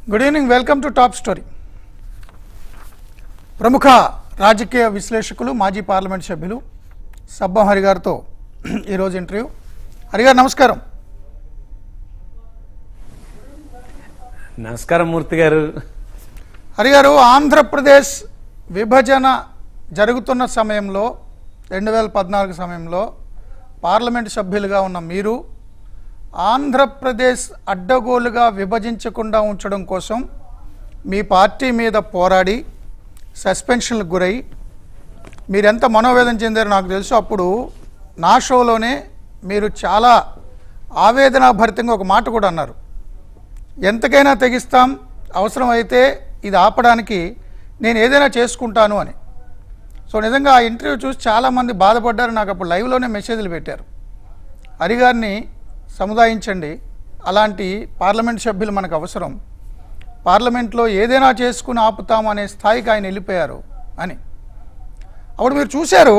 Good evening welcome to top story ప్రముఖ రాజకీయ విశ్లేషకులు మాజీ పార్లమెంట్ సభ్యులు సబ్బం హరి గారితో ఈరోజు ఇంటర్వ్యూ హరి గారు నమస్కారం నమస్కారం మూర్తి గారు హరి గారు ఆంధ్రప్రదేశ్ విభజన జరుగుతున్న సమయంలో రెండు వేల పద్నాలుగు సమయంలో పార్లమెంట్ సభ్యులుగా ఉన్న మీరు ఆంధ్రప్రదేశ్ అడ్డగోలుగా విభజించకుండా ఉంచడం కోసం మీ పార్టీ మీద పోరాడి సస్పెన్షన్లకు గురై మీరెంత మనోవేదన చెందారో నాకు తెలుసు అప్పుడు నా షోలోనే మీరు చాలా ఆవేదనాభరితంగా ఒక మాట కూడా అన్నారు ఎంతకైనా తెగిస్తాం అవసరమైతే ఇది ఆపడానికి నేను ఏదైనా చేసుకుంటాను అని సో నిజంగా ఆ ఇంటర్వ్యూ చూసి చాలామంది బాధపడ్డారు నాకు అప్పుడు లైవ్లోనే మెసేజ్లు పెట్టారు హరిగారిని సముదాయించండి అలాంటి పార్లమెంట్ సభ్యులు మనకు అవసరం పార్లమెంట్లో ఏదైనా చేసుకుని ఆపుతాం అనే స్థాయికి ఆయన వెళ్ళిపోయారు అని అప్పుడు మీరు చూశారు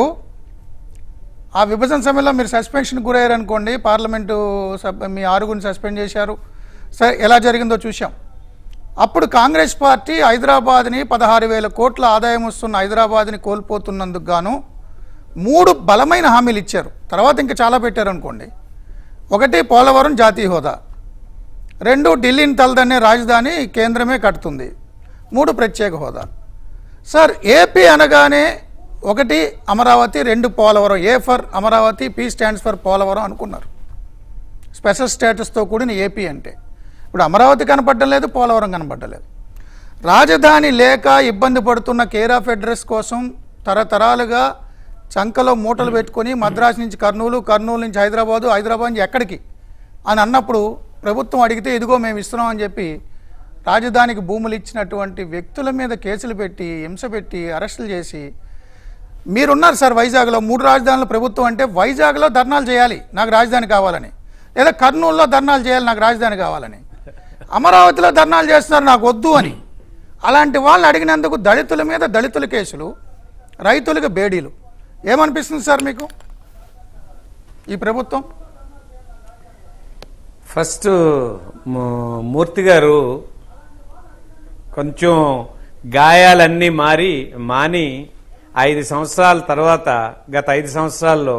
ఆ విభజన సమయంలో మీరు సస్పెన్షన్ గురయ్యారు అనుకోండి పార్లమెంటు సబ్ మీ ఆరుగురిని సస్పెండ్ చేశారు సరే ఎలా జరిగిందో చూసాం అప్పుడు కాంగ్రెస్ పార్టీ హైదరాబాద్ని పదహారు వేల కోట్ల ఆదాయం వస్తున్న హైదరాబాద్ని కోల్పోతున్నందుకు గాను మూడు బలమైన హామీలు ఇచ్చారు తర్వాత ఇంకా చాలా పెట్టారు అనుకోండి ఒకటి పోలవరం జాతీయ హోదా రెండు ఢిల్లీని తలదన్నే రాజధాని కేంద్రమే కడుతుంది మూడు ప్రత్యేక హోదా సార్ ఏపీ అనగానే ఒకటి అమరావతి రెండు Polavaram A for Amaravati P stands for Polavaram అనుకున్నారు స్పెషల్ స్టేటస్తో కూడిన ఏపీ అంటే ఇప్పుడు అమరావతి కనపడడం లేదు పోలవరం కనపడలేదు రాజధాని లేక ఇబ్బంది పడుతున్న కేర్ ఆఫ్ అడ్రస్ కోసం తరతరాలుగా చంకలో మూటలు పెట్టుకొని మద్రాసు నుంచి కర్నూలు కర్నూలు నుంచి హైదరాబాదు హైదరాబాద్ నుంచి ఎక్కడికి అని అన్నప్పుడు ప్రభుత్వం అడిగితే ఇదిగో మేము ఇస్తున్నాం అని చెప్పి రాజధానికి భూములు ఇచ్చినటువంటి వ్యక్తుల మీద కేసులు పెట్టి హింస పెట్టి అరెస్టులు చేసి మీరున్నారు సార్ వైజాగ్లో మూడు రాజధానుల ప్రభుత్వం అంటే వైజాగ్లో ధర్నాలు చేయాలి నాకు రాజధాని కావాలని లేదా కర్నూలులో ధర్నాలు చేయాలి నాకు రాజధాని కావాలని అమరావతిలో ధర్నాలు చేస్తున్నారు నాకు వద్దు అని అలాంటి వాళ్ళని అడిగినందుకు దళితుల మీద దళితుల కేసులు రైతులకు బేడీలు ఏమనిపిస్తుంది సార్ మీకు ఈ ప్రభుత్వం ఫస్ట్ ము- మూర్తి గారు కొంచెం గాయాలన్నీ మారి మాని ఐదు సంవత్సరాల తర్వాత గత ఐదు సంవత్సరాల్లో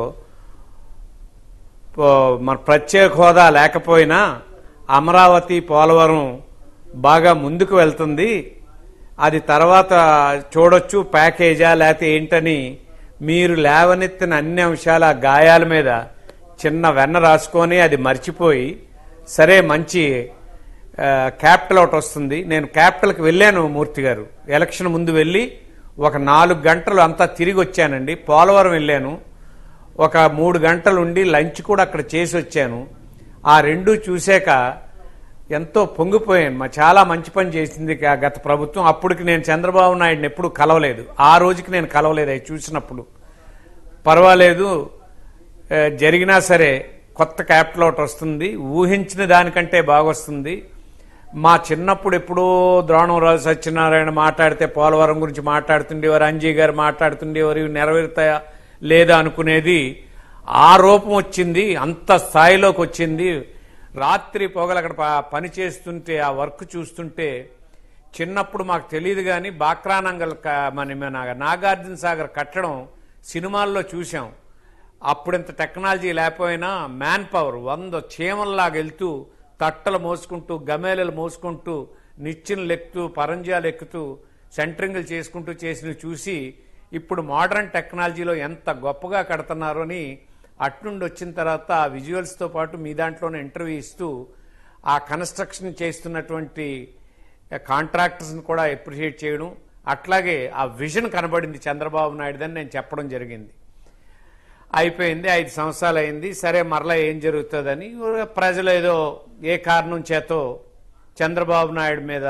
పో- మన ప్రత్యేక హోదా లేకపోయినా అమరావతి పోలవరం బాగా ముందుకు వెళ్తుంది అది తర్వాత చూడొచ్చు ప్యాకేజా లేకపోతే ఏంటని మీరు లేవనెత్తిన అన్ని అంశాల ఆ గాయాల మీద చిన్న వెన్న రాసుకొని అది మర్చిపోయి సరే మంచి ఆ, క్యాపిటల్ ఒకటి వస్తుంది నేను క్యాపిటల్కి వెళ్ళాను మూర్తి గారు ఎలక్షన్ ముందు వెళ్ళి ఒక నాలుగు గంటలు అంతా తిరిగి వచ్చానండి పోలవరం వెళ్ళాను ఒక మూడు గంటలు ఉండి లంచ్ కూడా అక్కడ చేసి వచ్చాను ఆ రెండు చూశాక ఎంతో పొంగిపోయాను మా చాలా మంచి పని చేసింది గా- గత ప్రభుత్వం అప్పటికి నేను చంద్రబాబు నాయుడిని ఎప్పుడు కలవలేదు ఆ రోజుకి నేను కలవలేదు అవి చూసినప్పుడు పర్వాలేదు ఆ, జరిగినా సరే కొత్త క్యాపిటల్ ఒకటి వస్తుంది ఊహించిన దానికంటే బాగొస్తుంది మా చిన్నప్పుడు ఎప్పుడో ద్రోణంరాజు సత్యనారాయణ మాట్లాడితే పోలవరం గురించి మాట్లాడుతుండేవారు అంజీ గారు మాట్లాడుతుండేవారు ఇవి నెరవేరుతాయా లేదా అనుకునేది ఆ రూపం వచ్చింది అంత స్థాయిలోకి వచ్చింది రాత్రి పొగలు అక్కడ ప- పని చేస్తుంటే ఆ వర్క్ చూస్తుంటే చిన్నప్పుడు మాకు తెలియదు కానీ బాక్రానంగల్ క- మన మన నాగార్జున సాగర్ కట్టడం సినిమాల్లో చూసాం అప్పుడింత టెక్నాలజీ లేకపోయినా మ్యాన్ పవర్ వంద చీమల్లాగా వెళ్తూ తట్టలు మోసుకుంటూ గమేలలు మోసుకుంటూ నిచ్చెనలు ఎక్కుతూ పరంజాలు ఎక్కుతూ సెంటరింగ్లు చేసుకుంటూ చేసినవి చూసి ఇప్పుడు మోడర్న్ టెక్నాలజీలో ఎంత గొప్పగా కడుతున్నారు అని అట్నుండి వచ్చిన తర్వాత ఆ విజువల్స్తో పాటు మీ దాంట్లోనే ఇంటర్వ్యూ ఇస్తూ ఆ కన్స్ట్రక్షన్ చేస్తున్నటువంటి కాంట్రాక్టర్స్ని కూడా అప్రిషియేట్ చేయడం అట్లాగే ఆ విజన్ కనబడింది చంద్రబాబు నాయుడుదని నేను చెప్పడం జరిగింది అయిపోయింది ఐదు సంవత్సరాలు అయింది సరే మరలా ఏం జరుగుతుందని ప్రజలు ఏదో ఏ కారణం చేతో చంద్రబాబు నాయుడు మీద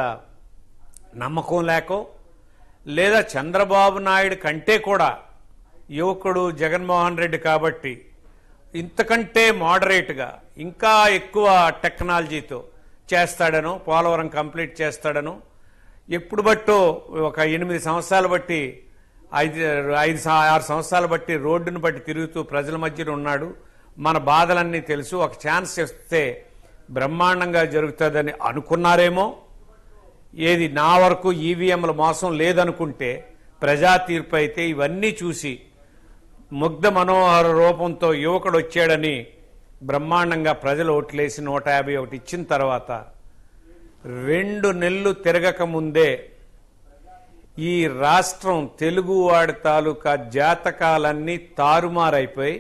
నమ్మకం లేకో లేదా చంద్రబాబు నాయుడు కంటే కూడా యువకుడు జగన్మోహన్ రెడ్డి కాబట్టి ఇంతకంటే మోడరేట్గా ఇంకా ఎక్కువ టెక్నాలజీతో చేస్తాడనో పోలవరం కంప్లీట్ చేస్తాడనో ఎప్పుడు బట్టో ఒక ఎనిమిది సంవత్సరాలు బట్టి ఐదు ఐదు స- ఆరు సంవత్సరాలు బట్టి రోడ్డును బట్టి తిరుగుతూ ప్రజల మధ్యన ఉన్నాడు మన బాధలన్నీ తెలుసు ఒక ఛాన్స్ ఇస్తే బ్రహ్మాండంగా జరుగుతుందని అనుకున్నారేమో ఏది నా వరకు ఈవీఎంల మోసం లేదనుకుంటే ప్రజా తీర్పు అయితే ఇవన్నీ చూసి ముగ్ధ మనోహర రూపంతో యువకుడు వచ్చాడని బ్రహ్మాండంగా ప్రజలు ఓట్లేసి నూట యాభై ఒకటి ఇచ్చిన తర్వాత రెండు నెలలు తిరగక ముందే ఈ రాష్ట్రం తెలుగువాడి తాలూకా జాతకాలన్నీ తారుమారైపోయి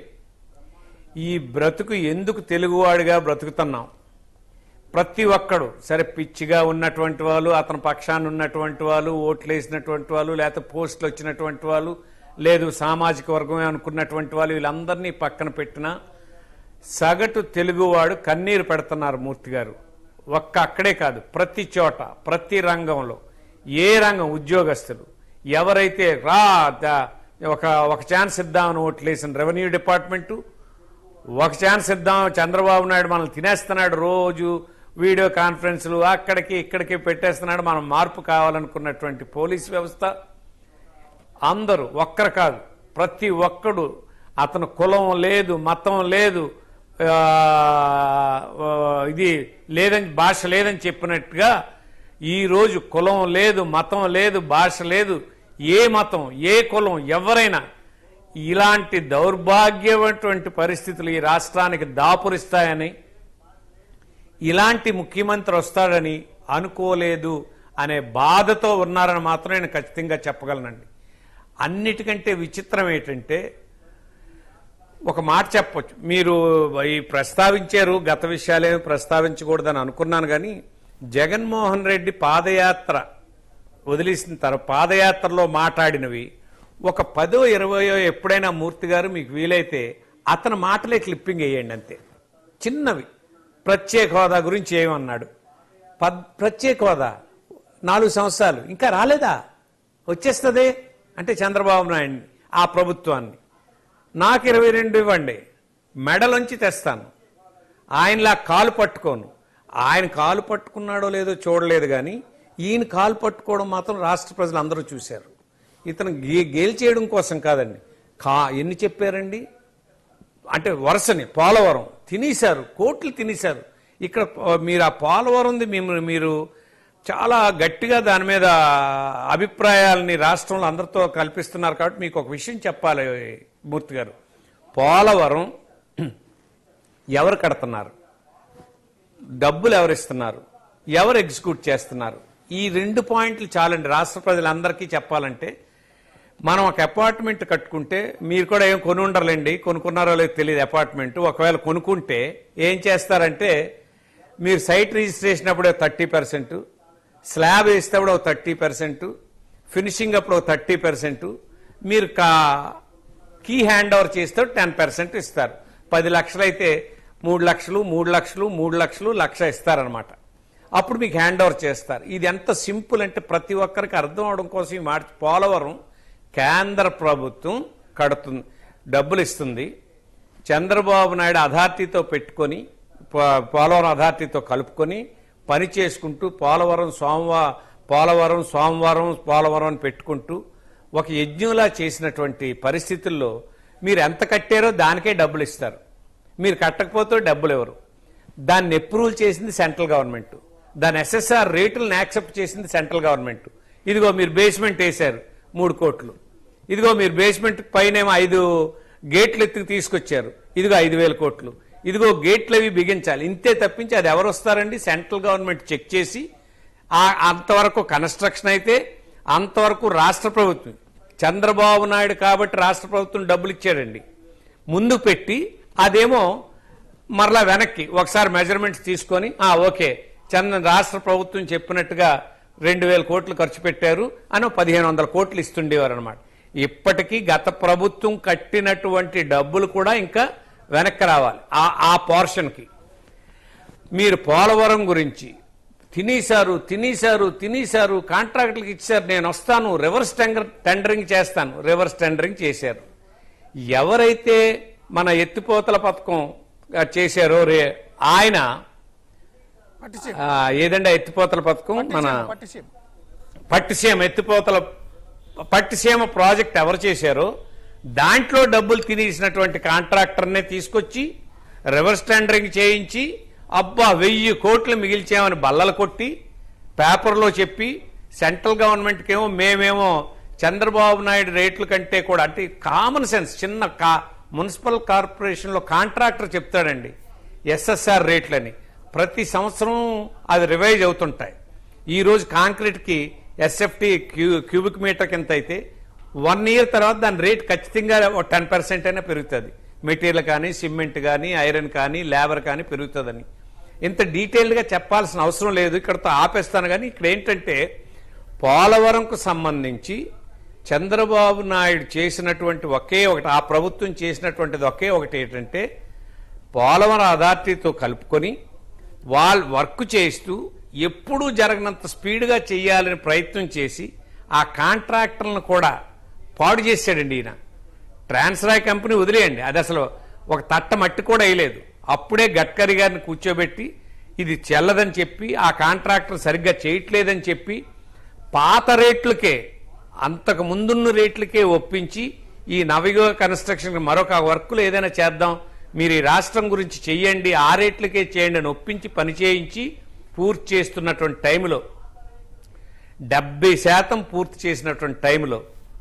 ఈ బ్రతుకు ఎందుకు తెలుగువాడిగా బ్రతుకుతున్నాం ప్రతి ఒక్కడు సరే పిచ్చిగా ఉన్నటువంటి వాళ్ళు అతని పక్షాన్ని ఉన్నటువంటి వాళ్ళు ఓట్లు వేసినటువంటి వాళ్ళు లేకపోతే పోస్టులు వచ్చినటువంటి వాళ్ళు లేదు సామాజిక వర్గమే అనుకున్నటువంటి వాళ్ళు వీళ్ళందరినీ పక్కన పెట్టినా సగటు తెలుగువాడు కన్నీరు పెడుతున్నారు మూర్తి గారు ఒక్క అక్కడే కాదు ప్రతి చోట ప్రతి రంగంలో ఏ రంగం ఉద్యోగస్తులు ఎవరైతే రా ద- ఒక ఒక ఛాన్స్ ఇద్దామని ఓట్లేసిన రెవెన్యూ డిపార్ట్మెంటు ఒక ఛాన్స్ ఇద్దాం చంద్రబాబు నాయుడు మనల్ని తినేస్తున్నాడు రోజు వీడియో కాన్ఫరెన్స్లు అక్కడికి ఇక్కడికి పెట్టేస్తున్నాడు మనం మార్పు కావాలనుకున్నటువంటి పోలీస్ వ్యవస్థ అందరూ ఒక్కరు కాదు ప్రతి ఒక్కడు అతను కులం లేదు మతం లేదు ఆ, ఆ, ఇది లేదని భాష లేదని చెప్పినట్టుగా ఈ రోజు కులం లేదు మతం లేదు భాష లేదు ఏ మతం ఏ కులం ఎవరైనా ఇలాంటి దౌర్భాగ్యమైనటువంటి పరిస్థితులు ఈ రాష్ట్రానికి దాపురిస్తాయని ఇలాంటి ముఖ్యమంత్రి వస్తాడని అనుకోలేదు అనే బాధతో ఉన్నారని మాత్రం నేను ఖచ్చితంగా చెప్పగలనండి అన్నిటికంటే విచిత్రం ఏంటంటే ఒక మాట చెప్పొచ్చు మీరు ఈ ప్రస్తావించారు గత విషయాలేమి ప్రస్తావించకూడదని అనుకున్నాను కానీ జగన్మోహన్ రెడ్డి పాదయాత్ర వదిలేసిన తర్వాత పాదయాత్రలో మాట్లాడినవి ఒక పదో ఇరవయో ఎప్పుడైనా మూర్తి గారు మీకు వీలైతే అతని మాటలే క్లిప్పింగ్ వేయండి అంతే చిన్నవి ప్రత్యేక హోదా గురించి ఏమన్నాడు పద్ ప్రత్యేక హోదా నాలుగు సంవత్సరాలు ఇంకా రాలేదా వచ్చేస్తుంది అంటే చంద్రబాబు నాయుడిని ఆ ప్రభుత్వాన్ని నాకు ఇరవై రెండు ఇవ్వండి మెడలోంచి తెస్తాను ఆయనలా కాలు పట్టుకోను ఆయన కాలు పట్టుకున్నాడో లేదో చూడలేదు కానీ ఈయన కాలు పట్టుకోవడం మాత్రం రాష్ట్ర ప్రజలు అందరూ చూశారు ఇతను గే గేల్చేయడం కోసం కాదండి కా ఎన్ని చెప్పారండి అంటే వరుసని పోలవరం తినేశారు కోట్లు తినేశారు ఇక్కడ ప- మీరు ఆ పోలవరంది మేము మీరు చాలా గట్టిగా దాని మీద అభిప్రాయాలని రాష్ట్రంలో అందరితో కల్పిస్తున్నారు కాబట్టి మీకు ఒక విషయం చెప్పాలి మూర్తి గారు పోలవరం ఎవరు కడుతున్నారు డబ్బులు ఎవరిస్తున్నారు ఎవరు ఎగ్జిక్యూట్ చేస్తున్నారు ఈ రెండు పాయింట్లు చాలండి రాష్ట్ర ప్రజలందరికీ చెప్పాలంటే మనం ఒక అపార్ట్మెంట్ కట్టుకుంటే మీరు కూడా ఏం కొని ఉండరులేండి కొనుక్కున్నారో లేదో తెలియదు అపార్ట్మెంట్ ఒకవేళ కొనుక్కుంటే ఏం చేస్తారంటే మీరు సైట్ రిజిస్ట్రేషన్ అప్పుడే థర్టీ పర్సెంట్ స్లాబ్ వేస్తే అప్పుడు ఒక థర్టీ పర్సెంట్ ఫినిషింగ్ అప్పుడు ఒక థర్టీ పర్సెంట్ మీరు కా కీ హ్యాండ్ ఓవర్ చేస్తే టెన్ పర్సెంట్ ఇస్తారు పది లక్షలు అయితే మూడు లక్షలు మూడు లక్షలు మూడు లక్షలు లక్ష ఇస్తారనమాట అప్పుడు మీకు హ్యాండ్ ఓవర్ చేస్తారు ఇది ఎంత సింపుల్ అంటే ప్రతి ఒక్కరికి అర్థం అవడం కోసం ఈ మాట పోలవరం కేంద్ర ప్రభుత్వం కడుతుంది డబ్బులు ఇస్తుంది చంద్రబాబు నాయుడు అథారిటీతో పెట్టుకొని పో- పోలవరం అథారిటీతో కలుపుకొని పని చేసుకుంటూ పోలవరం సోమవా పోలవరం సోమవారం పోలవరం అని పెట్టుకుంటూ ఒక యజ్ఞంలా చేసినటువంటి పరిస్థితుల్లో మీరు ఎంత కట్టారో దానికే డబ్బులు ఇస్తారు మీరు కట్టకపోతే డబ్బులు ఎవరు దాన్ని అప్రూవల్ చేసింది సెంట్రల్ గవర్నమెంట్ దాని ఎస్ఎస్ఆర్ రేటులను యాక్సెప్ట్ చేసింది సెంట్రల్ గవర్నమెంట్ ఇదిగో మీరు బేస్మెంట్ వేశారు మూడు కోట్లు ఇదిగో మీరు బేస్మెంట్ పైనేమో ఐదు గేట్లు ఎత్తుకు తీసుకొచ్చారు ఇదిగో ఐదు వేల కోట్లు ఇదిగో గేట్లు అవి బిగించాలి ఇంతే తప్పించి అది ఎవరు వస్తారండి సెంట్రల్ గవర్నమెంట్ చెక్ చేసి ఆ- అంతవరకు కన్స్ట్రక్షన్ అయితే అంతవరకు రాష్ట్ర ప్రభుత్వం చంద్రబాబు నాయుడు కాబట్టి రాష్ట్ర ప్రభుత్వం డబ్బులు ఇచ్చాడండి ముందు పెట్టి అదేమో మరలా వెనక్కి ఒకసారి మెజర్మెంట్స్ తీసుకొని ఆ ఓకే చంద్ర రాష్ట్ర ప్రభుత్వం చెప్పినట్టుగా రెండు వేల కోట్లు ఖర్చు పెట్టారు అని పదిహేను వందల కోట్లు ఇస్తుండేవారు అనమాట ఇప్పటికీ గత ప్రభుత్వం కట్టినటువంటి డబ్బులు కూడా ఇంకా వెనక్కి రావాలి ఆ ఆ పోర్షన్కి మీరు పోలవరం గురించి తినేశారు తినేశారు తినేశారు కాంట్రాక్టులకు ఇచ్చారు నేను వస్తాను రివర్స్ టెండర్ టెండరింగ్ చేస్తాను రివర్స్ టెండరింగ్ చేశారు ఎవరైతే మన ఎత్తిపోతల పథకం ఆ, చేశారో రే ఆయన పట్టిసీమ ఆ, ఏదండి ఆ ఎత్తిపోతల పథకం మన పట్టిసీమ పట్టిసీమ ఎత్తిపోతల పట్టిసీమ ప్రాజెక్ట్ ఎవరు చేశారో దాంట్లో డబ్బులు తినేసినటువంటి కాంట్రాక్టర్నే తీసుకొచ్చి రివర్స్ టెండరింగ్ చేయించి అబ్బా వెయ్యి కోట్లు మిగిల్చామని బల్లలు కొట్టి పేపర్లో చెప్పి సెంట్రల్ గవర్నమెంట్కి ఏమో మేమేమో చంద్రబాబు నాయుడు రేట్ల కంటే కూడా అంటే కామన్ సెన్స్ చిన్న కా మున్సిపల్ కార్పొరేషన్లో కాంట్రాక్టర్ చెప్తాడండి ఎస్ఎస్ఆర్ రేట్లని ప్రతి సంవత్సరం అది రివైజ్ అవుతుంటాయి ఈ రోజు కాంక్రీట్కి ఎస్ఎఫ్టీ క్యూ క్యూబిక్ మీటర్ కింద అయితే వన్ ఇయర్ తర్వాత దాని రేట్ ఖచ్చితంగా టెన్ పర్సెంట్ అయినా పెరుగుతుంది మెటీరియల్ కానీ సిమెంట్ కానీ ఐరన్ కానీ లేబర్ కానీ పెరుగుతుందని ఇంత డీటెయిల్డ్గా చెప్పాల్సిన అవసరం లేదు ఇక్కడతో ఆపేస్తాను కానీ ఇక్కడ ఏంటంటే పోలవరంకు సంబంధించి చంద్రబాబు నాయుడు చేసినటువంటి ఒకే ఒకటి ఆ ప్రభుత్వం చేసినటువంటిది ఒకే ఒకటి ఏంటంటే పోలవరం అథారిటీతో కలుపుకొని వాళ్ళు వర్క్ చేస్తూ ఎప్పుడూ జరగనంత స్పీడ్గా చేయాలని ప్రయత్నం చేసి ఆ కాంట్రాక్టర్లను కూడా పాడు చేశాడండి ఈయన ట్రాన్స్రాయ్ కంపెనీ వదిలేయండి అది అసలు ఒక తట్ట మట్టి కూడా వేయలేదు అప్పుడే గడ్కరీ గారిని కూర్చోబెట్టి ఇది చెల్లదని చెప్పి ఆ కాంట్రాక్టర్ సరిగ్గా చేయట్లేదని చెప్పి పాత రేట్లకే అంతకు ముందున్న రేట్లకే ఒప్పించి ఈ నవయుగ కన్స్ట్రక్షన్ మరొక వర్కులు ఏదైనా చేద్దాం మీరు ఈ రాష్ట్రం గురించి చెయ్యండి ఆ రేట్లకే చేయండి అని ఒప్పించి పని చేయించి పూర్తి చేస్తున్నటువంటి టైంలో డెబ్బై శాతం పూర్తి చేసినటువంటి టైంలో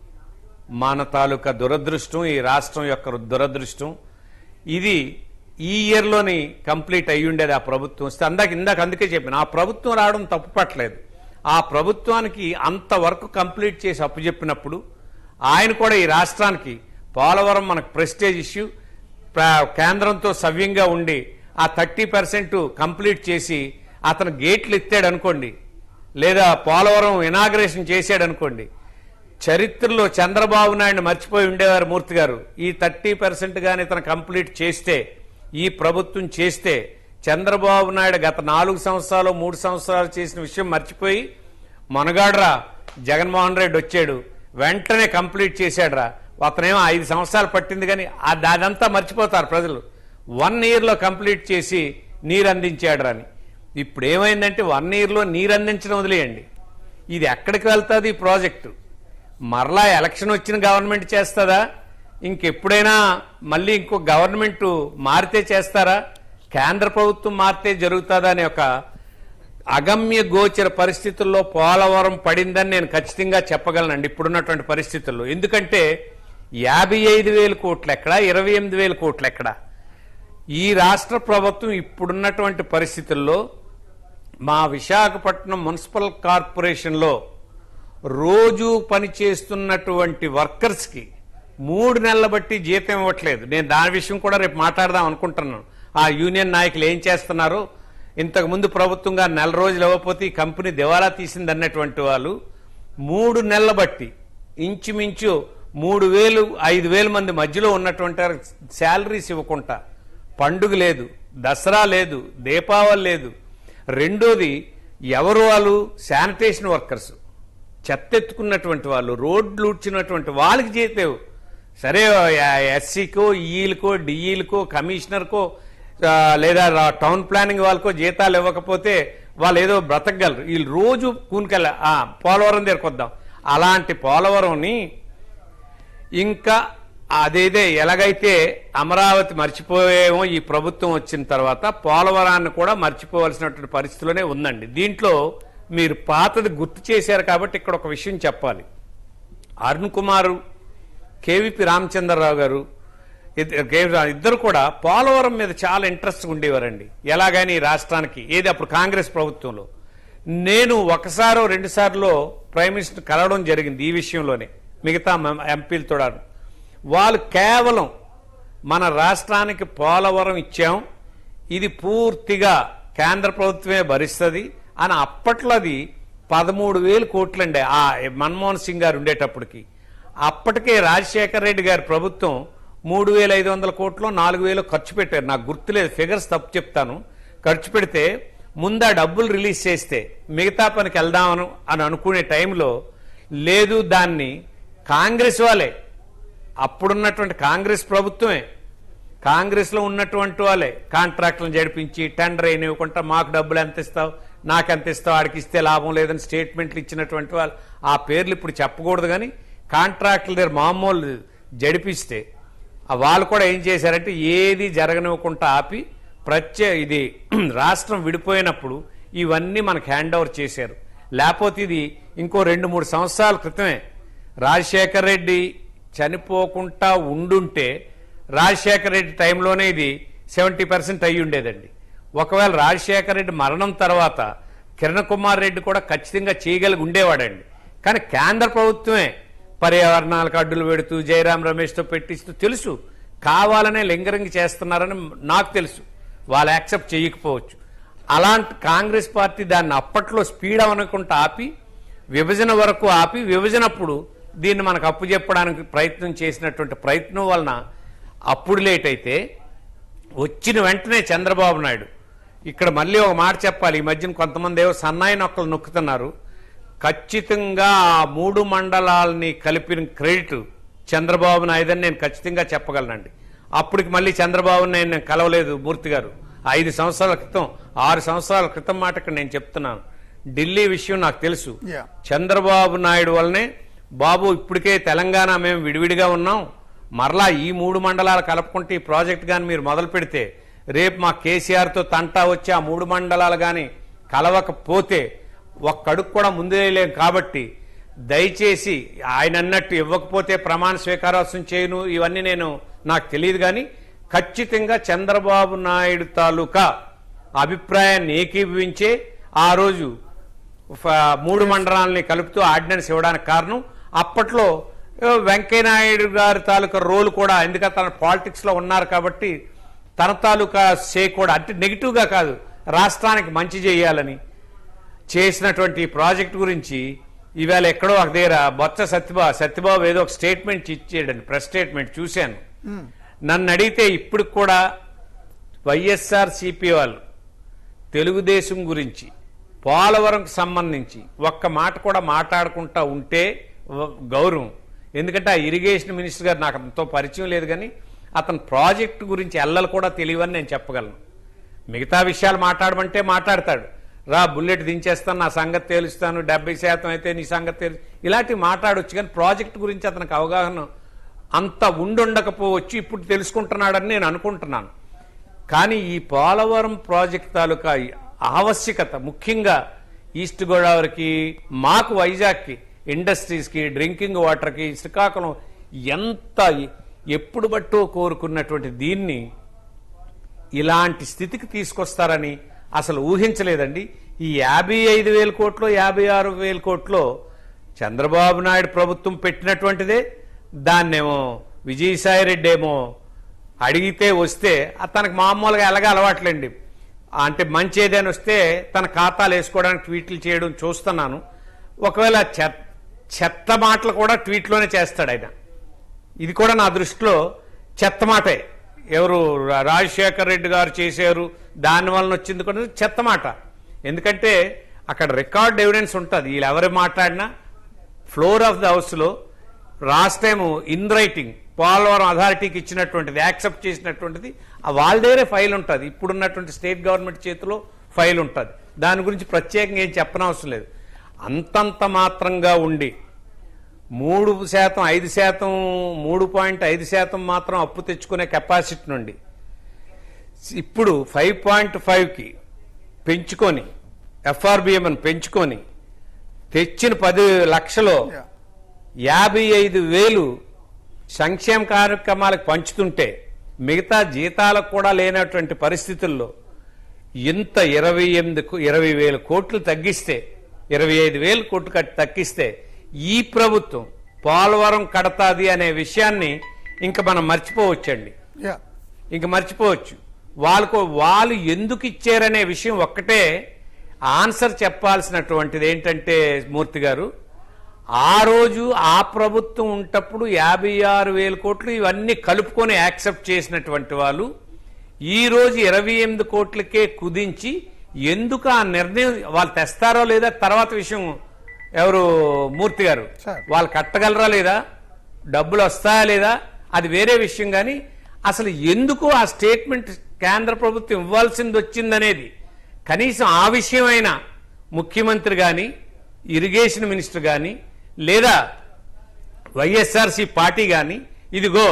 మన తాలూకా దురదృష్టం ఈ రాష్ట్రం యొక్క దురదృష్టం ఇది ఈ ఇయర్లోని కంప్లీట్ అయ్యి ఉండేది ఆ ప్రభుత్వం వస్తే అందాక ఇందాక అందుకే చెప్పాను ఆ ప్రభుత్వం రావడం తప్పు పట్టలేదు ఆ ప్రభుత్వానికి అంత వర్క్ కంప్లీట్ చేసి అప్పు చెప్పినప్పుడు ఆయన కూడా ఈ రాష్ట్రానికి పోలవరం మనకు ప్రెస్టేజ్ ఇష్యూ ప్ర- కేంద్రంతో సవ్యంగా ఉండి ఆ థర్టీ పర్సెంట్ కంప్లీట్ చేసి అతను గేట్లు ఎత్తాడు అనుకోండి లేదా పోలవరం ఇనాగ్రేషన్ చేశాడు అనుకోండి చరిత్రలో చంద్రబాబు నాయుడు మర్చిపోయి ఉండేవారు మూర్తి గారు ఈ థర్టీ పర్సెంట్ గాని ఇతను కంప్లీట్ చేస్తే ఈ ప్రభుత్వం చేస్తే చంద్రబాబు నాయుడు గత నాలుగు సంవత్సరాలు మూడు సంవత్సరాలు చేసిన విషయం మర్చిపోయి మనగాడ్రా జగన్మోహన్ రెడ్డి వచ్చాడు వెంటనే కంప్లీట్ చేశాడురా అతనేమో ఐదు సంవత్సరాలు పట్టింది కానీ ఆ- అదంతా మర్చిపోతారు ప్రజలు వన్ ఇయర్లో కంప్లీట్ చేసి నీరు అందించాడు అని ఇప్పుడు ఏమైందంటే వన్ ఇయర్లో నీరు అందించడం వదిలేయండి ఇది ఎక్కడికి వెళ్తుంది ఈ ప్రాజెక్టు మరలా ఎలక్షన్ వచ్చిన గవర్నమెంట్ చేస్తుందా ఇంకెప్పుడైనా మళ్ళీ ఇంకో గవర్నమెంట్ మారితే చేస్తారా కేంద్ర ప్రభుత్వం మారితే జరుగుతుందా అనే ఒక అగమ్య గోచర పరిస్థితుల్లో పోలవరం పడిందని నేను ఖచ్చితంగా చెప్పగలనండి ఇప్పుడున్నటువంటి పరిస్థితుల్లో ఎందుకంటే యాభై ఐదు వేల కోట్లు ఎక్కడ ఇరవై ఎనిమిది వేల కోట్లు ఎక్కడ ఈ రాష్ట్ర ప్రభుత్వం ఇప్పుడున్నటువంటి పరిస్థితుల్లో మా విశాఖపట్నం మున్సిపల్ కార్పొరేషన్లో రోజు పనిచేస్తున్నటువంటి వర్కర్స్కి మూడు నెలల బట్టి జీతం ఇవ్వట్లేదు నేను దాని విషయం కూడా రేపు మాట్లాడదాం అనుకుంటున్నాను ఆ యూనియన్ నాయకులు ఏం చేస్తున్నారో ఇంతకు ముందు ప్రభుత్వంగా నెల రోజులు ఇవ్వకపోతే ఈ కంపెనీ దివాలా తీసింది అన్నటువంటి వాళ్ళు మూడు నెలల బట్టి ఇంచుమించు మూడు వేలు ఐదు వేల మంది మధ్యలో ఉన్నటువంటి వారికి శాలరీస్ ఇవ్వకుండా పండుగ లేదు దసరా లేదు దీపావళి లేదు రెండోది ఎవరు వాళ్ళు శానిటేషన్ వర్కర్స్ చెత్త ఎత్తుకున్నటువంటి వాళ్ళు రోడ్లు ఊడ్చినటువంటి వాళ్ళకి జీతం సరే ఎస్సీకో ఈలకో డిఈలకో కమిషనర్కో ఆ, లేదా రా- టౌన్ ప్లానింగ్ వాళ్ళకో జీతాలు ఇవ్వకపోతే వాళ్ళు ఏదో బ్రతకగలరు వీళ్ళు రోజు కూనికెళ్ళ ఆ, పోలవరం దగ్గరకు వద్దాం అలాంటి పోలవరంని ఇంకా అదేదే ఎలాగైతే అమరావతి మర్చిపోయేమో ఈ ప్రభుత్వం వచ్చిన తర్వాత పోలవరాన్ని కూడా మర్చిపోవలసినటువంటి పరిస్థితిలోనే ఉందండి దీంట్లో మీరు పాతది గుర్తు చేశారు కాబట్టి ఇక్కడ ఒక విషయం చెప్పాలి అరుణ్ కుమారు కేవీపీ రామచంద్రరావు గారు ఇద్ద- కేవీ రా- ఇద్దరు కూడా పోలవరం మీద చాలా ఇంట్రెస్ట్ ఉండేవారండి ఎలాగని ఈ రాష్ట్రానికి ఏది అప్పుడు కాంగ్రెస్ ప్రభుత్వంలో నేను ఒకసారో రెండు సార్లు ప్రైమ్ మినిస్టర్ కలవడం జరిగింది ఈ విషయంలోనే మిగతా మ- ఎంపీలతో వాళ్ళు కేవలం మన రాష్ట్రానికి పోలవరం ఇచ్చాం ఇది పూర్తిగా కేంద్ర ప్రభుత్వమే భరిస్తుంది అని అప్పట్లో అది పదమూడు వేలు కోట్లండి ఆ మన్మోహన్ సింగ్ గారు ఉండేటప్పటికి అప్పటికే రాజశేఖర రెడ్డి గారి ప్రభుత్వం మూడు వేల ఐదు వందల కోట్లు నాలుగు వేలు ఖర్చు పెట్టారు నాకు గుర్తులేదు ఫిగర్స్ తప్పు చెప్తాను ఖర్చు పెడితే ముందు ఆ డబ్బులు రిలీజ్ చేస్తే మిగతా పనికి వెళ్దామను అని అనుకునే టైంలో లేదు దాన్ని కాంగ్రెస్ వాళ్ళే అప్పుడున్నటువంటి కాంగ్రెస్ ప్రభుత్వమే కాంగ్రెస్ లో ఉన్నటువంటి వాళ్ళే కాంట్రాక్టులను జడిపించి టెండర్ అయినివ్వకుండా మాకు డబ్బులు ఎంత ఇస్తావు నాకు ఎంత ఇస్తావు ఆడికి ఇస్తే లాభం లేదని స్టేట్మెంట్లు ఇచ్చినటువంటి వాళ్ళు ఆ పేర్లు ఇప్పుడు చెప్పకూడదు కానీ కాంట్రాక్టుల దగ్గర మామూలు జడిపిస్తే ఆ వాళ్ళు కూడా ఏం చేశారంటే ఏది జరగనివ్వకుండా ఆపి ప్రత్యే ఇది రాష్ట్రం విడిపోయినప్పుడు ఇవన్నీ మనకు హ్యాండ్ ఓవర్ చేశారు లేకపోతే ఇది ఇంకో రెండు మూడు సంవత్సరాల క్రితమే రాజశేఖర్ రెడ్డి చనిపోకుండా ఉండుంటే రాజశేఖర్ రెడ్డి టైంలోనే ఇది సెవెంటీ పర్సెంట్ అయ్యి ఉండేదండి ఒకవేళ రాజశేఖర్ రెడ్డి మరణం తర్వాత కిరణ్ కుమార్ రెడ్డి కూడా ఖచ్చితంగా చేయగలిగి ఉండేవాడండి కానీ కేంద్ర ప్రభుత్వమే పర్యావరణాలకు అడ్డులు పెడుతూ జయరాం రమేష్తో పెట్టిస్తూ తెలుసు కావాలనే లింగరింగ్ చేస్తున్నారని నాకు తెలుసు వాళ్ళు యాక్సెప్ట్ చేయకపోవచ్చు అలాంటి కాంగ్రెస్ పార్టీ దాన్ని అప్పట్లో స్పీడ్ అవనుకుంటా ఆపి విభజన వరకు ఆపి విభజనప్పుడు దీన్ని మనకు అప్పు చెప్పడానికి ప్రయత్నం చేసినటువంటి ప్రయత్నం వలన అప్పుడు లేట్ అయితే వచ్చిన వెంటనే చంద్రబాబు నాయుడు ఇక్కడ మళ్ళీ ఒక మాట చెప్పాలి ఈ మధ్యన కొంతమంది ఏవో సన్నాయి నొక్కలు నొక్కుతున్నారు ఖచ్చితంగా ఆ మూడు మండలాల్ని కలిపిన క్రెడిట్ చంద్రబాబు నాయుడు అని నేను ఖచ్చితంగా చెప్పగలనండి అప్పటికి మళ్ళీ చంద్రబాబు నాయుడు నేను కలవలేదు మూర్తి గారు ఐదు సంవత్సరాల క్రితం ఆరు సంవత్సరాల క్రితం మాట ఇక్కడ నేను చెప్తున్నాను ఢిల్లీ విషయం నాకు తెలుసు Yeah. చంద్రబాబు నాయుడు వల్లనే బాబు ఇప్పటికే తెలంగాణ మేము విడివిడిగా ఉన్నాం మరలా ఈ మూడు మండలాలు కలుపుకుంటే ఈ ప్రాజెక్ట్ కానీ మీరు మొదలు పెడితే రేపు మా కేసీఆర్తో తంటా వచ్చి ఆ మూడు మండలాలు కానీ కలవకపోతే ఒక్కడుగు కూడా ముందేయలేం కాబట్టి దయచేసి ఆయన అన్నట్టు ఇవ్వకపోతే ప్రమాణ స్వీకారోత్సవం చేయను ఇవన్నీ నేను నాకు తెలియదు కానీ ఖచ్చితంగా చంద్రబాబు నాయుడు తాలూకా అభిప్రాయాన్ని ఏకీభవించే ఆ రోజు ఫ- మూడు మండలాలని కలుపుతూ ఆర్డినెన్స్ ఇవ్వడానికి కారణం అప్పట్లో ఏ, వెంకయ్యనాయుడు గారి తాలూకా రోల్ కూడా ఎందుకంటే తన పాలిటిక్స్ లో ఉన్నారు కాబట్టి తన తాలూకా సే కూడా అంటే నెగిటివ్ గా కాదు రాష్ట్రానికి మంచి చేయాలని చేసినటువంటి ఈ ప్రాజెక్ట్ గురించి ఇవాళ ఎక్కడో ఒక దగ్గర బొత్స సత్యబాబు సత్యబాబు ఏదో ఒక స్టేట్మెంట్ ఇచ్చేయండి ప్రెస్ స్టేట్మెంట్ చూశాను నన్ను అడిగితే ఇప్పుడు కూడా వైఎస్ఆర్ సిపి వాళ్ళు తెలుగుదేశం గురించి పోలవరంకు సంబంధించి ఒక్క మాట కూడా మాట్లాడుకుంటా ఉంటే వ- గౌరవం ఎందుకంటే ఆ ఇరిగేషన్ మినిస్టర్ గారు నాకు అంతో పరిచయం లేదు కానీ అతని ప్రాజెక్టు గురించి ఎల్లలు కూడా తెలియవని నేను చెప్పగలను మిగతా విషయాలు మాట్లాడమంటే మాట్లాడతాడు రా బుల్లెట్ దించేస్తాను నా సంగతి తేలుస్తాను డెబ్బై శాతం అయితే నీ సంగతి తేలు ఇలాంటివి మాట్లాడొచ్చు కానీ ప్రాజెక్ట్ గురించి అతనికి అవగాహన అంత ఉండుండకపోవచ్చు ఇప్పుడు తెలుసుకుంటున్నాడని నేను అనుకుంటున్నాను కానీ ఈ పోలవరం ప్రాజెక్ట్ తాలూకా ఈ ఆవశ్యకత ముఖ్యంగా ఈస్ట్ గోదావరికి మాకు వైజాగ్కి ఇండస్ట్రీస్కి డ్రింకింగ్ వాటర్కి శ్రీకాకుళం ఎంత ఎప్పుడు బట్టో కోరుకున్నటువంటి దీన్ని ఇలాంటి స్థితికి తీసుకొస్తారని అసలు ఊహించలేదండి ఈ యాభై ఐదు వేల కోట్లు యాభై ఆరు వేల కోట్లో చంద్రబాబు నాయుడు ప్రభుత్వం పెట్టినటువంటిదే దాన్నేమో విజయసాయి రెడ్డి ఏమో అడిగితే వస్తే ఆ తనకు మామూలుగా ఎలాగ అలవాట్లేండి అంటే మంచి ఏదైనా వస్తే తన ఖాతాలు వేసుకోవడానికి ట్వీట్లు చేయడం చూస్తున్నాను ఒకవేళ చెత్త చెత్త మాటలు కూడా ట్వీట్లోనే చేస్తాడు ఆయన ఇది కూడా నా దృష్టిలో చెత్త మాటే ఎవరు రా- రాజశేఖర్ రెడ్డి గారు చేశారు దాని వలన వచ్చింది కూడా చెత్త మాట ఎందుకంటే అక్కడ రికార్డ్ ఎవిడెన్స్ ఉంటుంది వీళ్ళు ఎవరు మాట్లాడినా ఫ్లోర్ ఆఫ్ ద హౌస్లో last time in writing Polavaram అథారిటీకి ఇచ్చినటువంటిది యాక్సెప్ట్ చేసినటువంటిది ఆ వాళ్ళ దగ్గరే ఫైల్ ఉంటుంది ఇప్పుడున్నటువంటి స్టేట్ గవర్నమెంట్ చేతిలో ఫైల్ ఉంటుంది దాని గురించి ప్రత్యేకంగా ఏం చెప్పనవసరం లేదు అంతంత మాత్రంగా ఉండి మూడు శాతం ఐదు శాతం మూడు పాయింట్ ఐదు శాతం మాత్రం అప్పు తెచ్చుకునే కెపాసిటీ నుండి ఇప్పుడు ఫైవ్ పాయింట్ ఫైవ్కి పెంచుకొని ఎఫ్ఆర్బిఎంని పెంచుకొని తెచ్చిన పది లక్షలో Yeah. యాభై ఐదు వేలు సంక్షేమ కార్యక్రమాలకు పంచుతుంటే మిగతా జీతాలకు కూడా లేనటువంటి పరిస్థితుల్లో ఇంత ఇరవై ఎనిమిది కో- ఇరవై వేల కోట్లు తగ్గిస్తే ఇరవై ఐదు వేలు కోట్లు కట్టి తగ్గిస్తే ఈ ప్రభుత్వం పోలవరం కడతాది అనే విషయాన్ని ఇంకా మనం మర్చిపోవచ్చండి యా ఇంక మర్చిపోవచ్చు వాళ్ళకు వాళ్ళు ఎందుకు ఇచ్చారనే విషయం ఒక్కటే ఆన్సర్ చెప్పాల్సినటువంటిది ఏంటంటే మూర్తి గారు ఆ రోజు ఆ ప్రభుత్వం ఉంటప్పుడు యాభై ఆరు వేల కోట్లు ఇవన్నీ కలుపుకొని యాక్సెప్ట్ చేసినటువంటి వాళ్ళు ఈ రోజు ఇరవై ఎనిమిది కోట్లకే కుదించి ఎందుకు ఆ నిర్ణయం వాళ్ళు తెస్తారో లేదా తర్వాత విషయం ఎవరు మూర్తి గారు సార్. వాళ్ళు కట్టగలరా లేదా డబ్బులు వస్తాయా లేదా అది వేరే విషయం కానీ అసలు ఎందుకు ఆ స్టేట్మెంట్ కేంద్ర ప్రభుత్వం ఇవ్వాల్సింది వచ్చిందనేది కనీసం ఆ విషయమైనా ముఖ్యమంత్రి కానీ ఇరిగేషన్ మినిస్టర్ కానీ లేదా వైఎస్ఆర్సీ పార్టీ కానీ ఇదిగో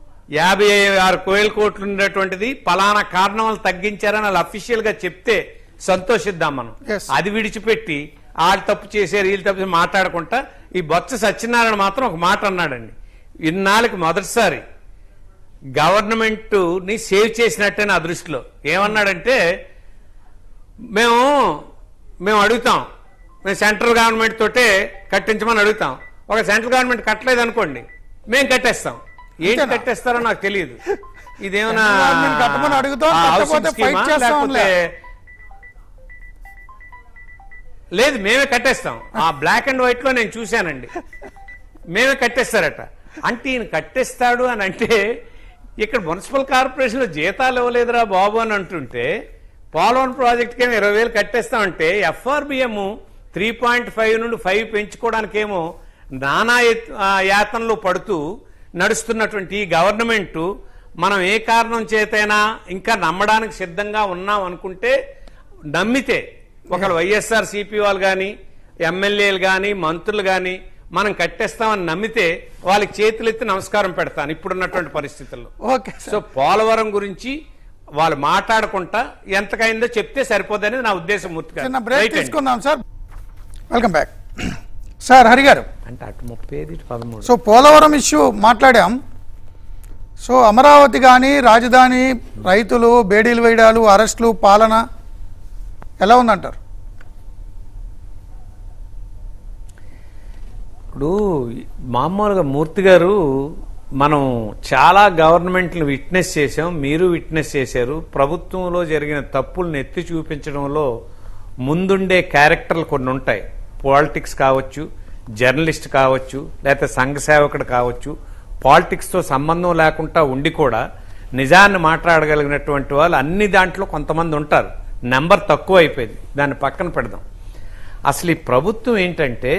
యాభై ఆరు వేల కోట్లు ఉండేటువంటిది పలానా కారణం వల్ల తగ్గించారని వాళ్ళు అఫీషియల్ గా చెప్తే సంతోషిద్దాం మనం Yes. అది విడిచిపెట్టి వాళ్ళు తప్పు చేశారు వీళ్ళు తప్పు చేశారు మాట్లాడుకుంటా ఈ బొత్స సత్యనారాయణ మాత్రం ఒక మాట అన్నాడండి ఇన్నాళ్ళకి మొదటిసారి గవర్నమెంట్ ని సేవ్ చేసినట్టే నా దృష్టిలో ఏమన్నాడంటే మేము మేము అడుగుతాం మేము సెంట్రల్ గవర్నమెంట్ తోటే కట్టించమని అడుగుతాం ఒక సెంట్రల్ గవర్నమెంట్ కట్టలేదు అనుకోండి మేము కట్టేస్తాం ఏంటి అంతేనా? కట్టేస్తారో నాకు తెలియదు ఇదేమన్నా Central government కట్టమని అడుగుతాం, ఆ కట్టకపోతే housing scheme fight ఆ? చేస్తాంలే. లేకపోతే లేదు మేమే కట్టేస్తాం ఆ బ్లాక్ అండ్ వైట్ లో నేను చూశానండి మేమే కట్టేస్తారట అంటే ఈయన కట్టేస్తాడు అని అంటే ఇక్కడ మున్సిపల్ కార్పొరేషన్ లో జీతాలు ఇవ్వలేదురా బాబు అని అంటుంటే పోలవరం ప్రాజెక్ట్ ఏమో ఇరవై వేలు కట్టేస్తామంటే ఎఫ్ఆర్బిఎం త్రీ పాయింట్ ఫైవ్ నుండి ఫైవ్ పెంచుకోవడానికేమో నానా ఎత్- ఆ, యాతనలు పడుతూ నడుస్తున్నటువంటి ఈ గవర్నమెంట్ మనం ఏ కారణం చేతైనా ఇంకా నమ్మడానికి సిద్ధంగా ఉన్నాం అనుకుంటే నమ్మితే ఒకళ్ళు వైఎస్ఆర్ సిపి వాళ్ళు కానీ ఎమ్మెల్యేలు కానీ మంత్రులు కానీ మనం కట్టేస్తామని నమ్మితే వాళ్ళకి చేతులెత్తి నమస్కారం పెడతాను ఇప్పుడున్నటువంటి పరిస్థితుల్లో ఓకే సార్ సో పోలవరం గురించి వాళ్ళు మాట్లాడుకుంటా ఎంతకైందో చెప్తే సరిపోదనేది నా ఉద్దేశం చిన్న మూర్తిగా బ్రేక్ రైట్ అండి. తీసుకుందాం sir welcome back sir Hari garu అంటే అటు ముప్పై ఐదు ఇటు పదమూడు సో పోలవరం ఇష్యూ మాట్లాడాం సో అమరావతి కానీ రాజధాని రైతులు బేడీలు వేయడాలు అరెస్టులు పాలన ఎలా ఉందంటారు ఇప్పుడు మామూలుగా మూర్తి గారు మనం చాలా గవర్నమెంట్లు విట్నెస్ చేశాం మీరు విట్నెస్ చేశారు ప్రభుత్వంలో జరిగిన తప్పుల్ని ఎత్తి చూపించడంలో ముందుండే క్యారెక్టర్లు కొన్ని ఉంటాయి పాలిటిక్స్ కావచ్చు జర్నలిస్ట్ కావచ్చు లేకపోతే సంఘ సేవకుడు కావచ్చు పాలిటిక్స్తో సంబంధం లేకుండా ఉండి కూడా నిజాన్ని మాట్లాడగలిగినటువంటి వాళ్ళు అన్ని దాంట్లో కొంతమంది ఉంటారు నెంబర్ తక్కువ అయిపోయింది దాన్ని పక్కన పెడదాం అసలు ఈ ప్రభుత్వం ఏంటంటే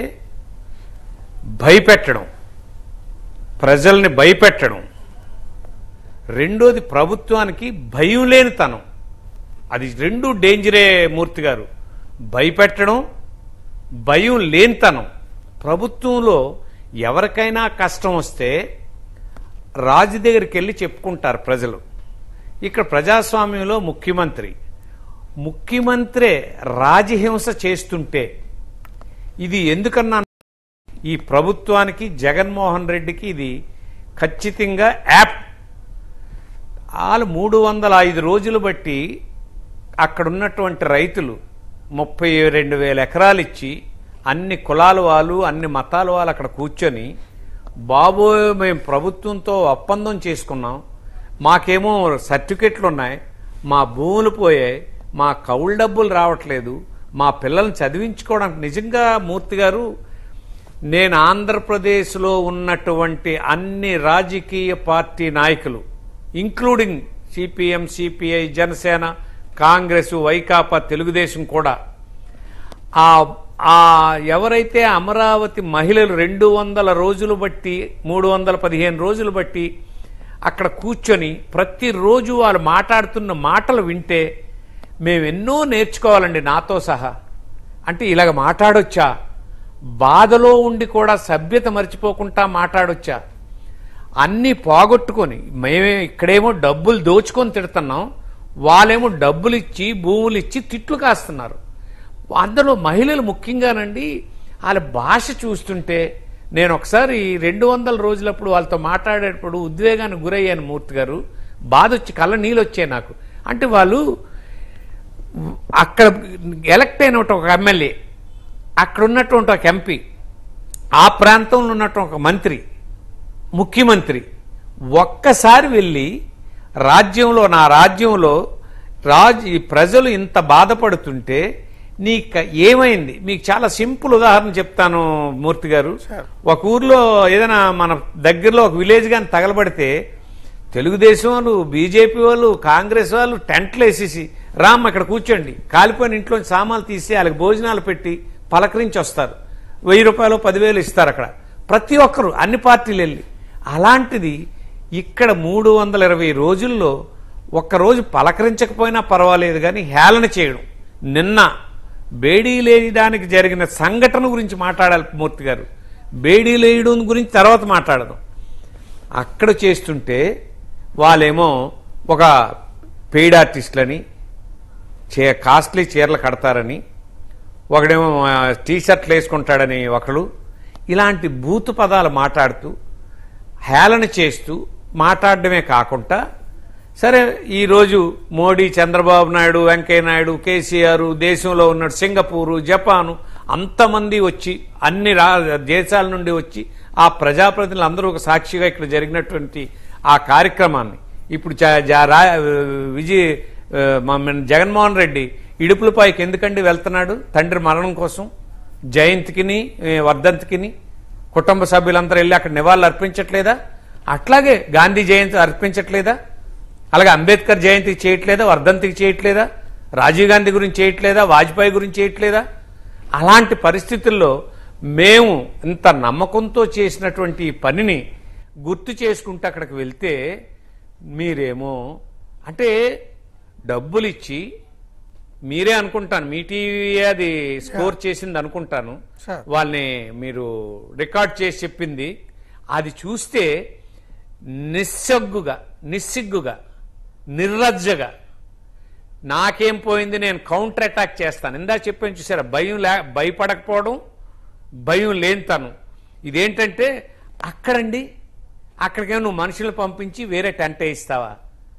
భయపెట్టడం ప్రజల్ని భయపెట్టడం రెండోది ప్రభుత్వానికి భయం లేనితనం అది రెండు డేంజరే మూర్తి గారు భయపెట్టడం భయం లేనితనం ప్రభుత్వంలో ఎవరికైనా కష్టం వస్తే రాజు దగ్గరికి వెళ్ళి చెప్పుకుంటారు ప్రజలు ఇక్కడ ప్రజాస్వామ్యంలో ముఖ్యమంత్రి ముఖ్యమంత్రే రాజహింస చేస్తుంటే ఇది ఎందుకన్నా ఈ ప్రభుత్వానికి జగన్మోహన్ రెడ్డికి ఇది ఖచ్చితంగా యాప్ వాళ్ళు మూడు వందల ఐదు రోజులు బట్టి అక్కడ ఉన్నటువంటి రైతులు ముప్పై రెండు వేల ఎకరాలు ఇచ్చి అన్ని కులాల వాళ్ళు అన్ని మతాల వాళ్ళు అక్కడ కూర్చొని బాబోయ్ మేము ప్రభుత్వంతో ఒప్పందం చేసుకున్నాం మాకేమో సర్టిఫికెట్లు ఉన్నాయి మా భూములు పోయాయి మా కౌలు డబ్బులు రావట్లేదు మా పిల్లల్ని చదివించుకోవడానికి నిజంగా మూర్తి గారు నేను ఆంధ్రప్రదేశ్లో ఉన్నటువంటి అన్ని రాజకీయ పార్టీ నాయకులు including CPM CPI Janasena Congress Vaikapa Telugu Desam కూడా ఆ ఆ ఎవరైతే అమరావతి మహిళలు రెండు వందల రోజులు బట్టి మూడు వందల పదిహేను రోజులు బట్టి అక్కడ కూర్చొని ప్రతిరోజు వాళ్ళు మాట్లాడుతున్న మాటలు వింటే మేము ఎన్నో నేర్చుకోవాలండి నాతో సహా అంటే ఇలాగ మాట్లాడొచ్చా బాధలో ఉండి కూడా సభ్యత మర్చిపోకుండా మాట్లాడొచ్చా అన్నీ పోగొట్టుకొని మేమే ఇక్కడేమో డబ్బులు దోచుకొని తిడుతున్నాం వాళ్ళేమో డబ్బులు ఇచ్చి భూములు ఇచ్చి తిట్లు కాస్తున్నారు అందులో మహిళలు ముఖ్యంగానండి వాళ్ళ భాష చూస్తుంటే నేను ఒకసారి రెండు వందల రోజులప్పుడు వాళ్ళతో మాట్లాడేటప్పుడు ఉద్వేగానికి గురయ్యాను మూర్తి గారు బాధ వచ్చి కళ్ళ నీళ్ళు వచ్చాయి నాకు అంటే వాళ్ళు అక్కడ ఎలక్ట్ అయిన ఒక ఎమ్మెల్యే అక్కడ ఉన్నటువంటి ఒక ఎంపీ ఆ ప్రాంతంలో ఉన్నటువంటి ఒక మంత్రి ముఖ్యమంత్రి ఒక్కసారి వెళ్ళి రాజ్యంలో నా రాజ్యంలో రాజ్ ఈ ప్రజలు ఇంత బాధపడుతుంటే నీకు ఏమైంది మీకు చాలా సింపుల్ ఉదాహరణ చెప్తాను మూర్తి గారు Sure. ఒక ఊర్లో ఏదైనా మన దగ్గరలో ఒక విలేజ్ కానీ తగలబడితే తెలుగుదేశం వాళ్ళు బీజేపీ వాళ్ళు కాంగ్రెస్ వాళ్ళు టెంట్లు వేసేసి రామ్ ఇక్కడ కూర్చోండి కాలిపోయిన ఇంట్లో సామాన్లు తీసి వాళ్ళకి భోజనాలు పెట్టి పలకరించి వస్తారు వెయ్యి రూపాయలు పదివేలు ఇస్తారు అక్కడ ప్రతి ఒక్కరు అన్ని పార్టీలు వెళ్ళి అలాంటిది ఇక్కడ మూడు వందల ఇరవై రోజుల్లో ఒక్కరోజు పలకరించకపోయినా పర్వాలేదు కానీ హేళన చేయడం నిన్న బేడీలేయడానికి జరిగిన సంఘటన గురించి మాట్లాడాలి మూర్తి గారు బేడీలేయడం గురించి తర్వాత మాట్లాడదాం అక్కడ చేస్తుంటే వాళ్ళేమో ఒక పెయిడ్ ఆర్టిస్టులని చే కాస్ట్లీ చీరలు కడతారని ఒకడేమో ఆ, టీ షర్ట్లు వేసుకుంటాడని ఒకడు ఇలాంటి బూతు పదాలు మాట్లాడుతూ హేళన చేస్తూ మాట్లాడడమే కాకుండా సరే ఈరోజు మోడీ చంద్రబాబు నాయుడు వెంకయ్య నాయుడు కేసీఆర్ దేశంలో ఉన్నాడు సింగపూరు జపాను అంతమంది వచ్చి అన్ని రా దేశాల నుండి వచ్చి ఆ ప్రజాప్రతినిధులు అందరూ ఒక సాక్షిగా ఇక్కడ జరిగినటువంటి ఆ కార్యక్రమాన్ని ఇప్పుడు జ- జ- రా- విజయ్ ఆ, మన జగన్మోహన్ రెడ్డి ఇడుపులపాయికి ఎందుకండి వెళ్తున్నాడు తండ్రి మరణం కోసం జయంతికిని ఏ, వర్ధంతికిని కుటుంబ సభ్యులందరూ వెళ్ళి అక్కడ నివాళులు అర్పించట్లేదా అట్లాగే గాంధీ జయంతి అర్పించట్లేదా అలాగే అంబేద్కర్ జయంతికి చేయట్లేదా వర్ధంతికి చేయట్లేదా రాజీవ్ గాంధీ గురించి చేయట్లేదా వాజ్పేయి గురించి చేయట్లేదా అలాంటి పరిస్థితుల్లో మేము ఇంత నమ్మకంతో చేసినటువంటి ఈ పనిని గుర్తు చేసుకుంటూ అక్కడికి వెళ్తే మీరేమో అంటే డబ్బులు ఇచ్చి మీరే అనుకుంటాను మీ టీవీ అది స్కోర్ చేసింది అనుకుంటాను Sure. వాళ్ళని మీరు రికార్డ్ చేసి చెప్పింది అది చూస్తే నిస్సగ్గుగా నిస్సిగ్గుగా నిర్లజ్జగా నాకేం పోయింది నేను కౌంటర్ అటాక్ చేస్తాను ఇందా చెప్పాను చూసారా భయం లే భయపడకపోవడం భయం లేనితనం ఇదేంటంటే అక్కడండి అక్కడికేమో నువ్వు మనుషులను పంపించి వేరే టెంట్ వేయిస్తావా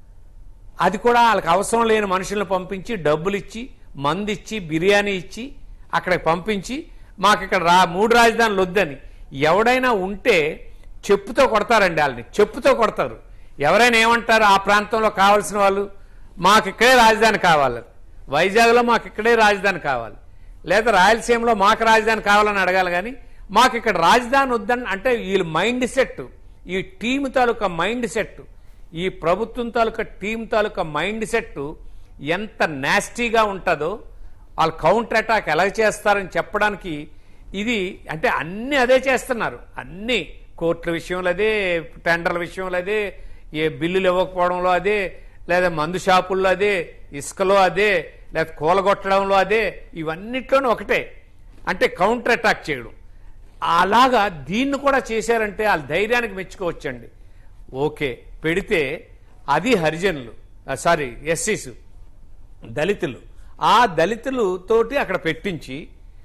అది కూడా వాళ్ళకి అవసరం లేని మనుషులను పంపించి డబ్బులు ఇచ్చి మందు ఇచ్చి బిర్యానీ ఇచ్చి అక్కడికి పంపించి మాకు ఇక్కడ రా మూడు రాజధానులు వద్దని ఎవడైనా ఉంటే చెప్పుతో కొడతారండి వాళ్ళని చెప్పుతో కొడతారు ఎవరైనా ఏమంటారు ఆ ప్రాంతంలో కావాల్సిన వాళ్ళు మాకు ఇక్కడే రాజధాని కావాలి వైజాగ్లో మాకు ఇక్కడే రాజధాని కావాలి లేదా రాయలసీమలో మాకు రాజధాని కావాలని అడగాలి కానీ మాకు ఇక్కడ రాజధాని వద్దని అంటే వీళ్ళ మైండ్ సెట్ ఈ టీం తాలూకా మైండ్ సెట్ ఈ ప్రభుత్వం తాలూకా టీం తాలూకా మైండ్ సెట్ ఎంత నాస్టీగా ఉంటుందో వాళ్ళు కౌంటర్ అటాక్ ఎలా చేస్తారని చెప్పడానికి ఇది అంటే అన్ని అదే చేస్తున్నారు అన్ని కోర్టుల విషయంలో అదే టెండర్ల విషయంలో అదే ఏ బిల్లులు ఇవ్వకపోవడంలో అదే లేదా మందు షాపుల్లో అదే ఇసుకలో అదే లేదా కూలగొట్టడంలో అదే ఇవన్నిట్లోనూ ఒకటే అంటే కౌంటర్ అటాక్ చేయడం అలాగా దీన్ని కూడా చేశారంటే వాళ్ళ ధైర్యానికి మెచ్చుకోవచ్చండి ఓకే పెడితే అది హరిజనులు సారీ ఎస్సీస్ దళితులు ఆ దళితులు తోటి అక్కడ పెట్టించి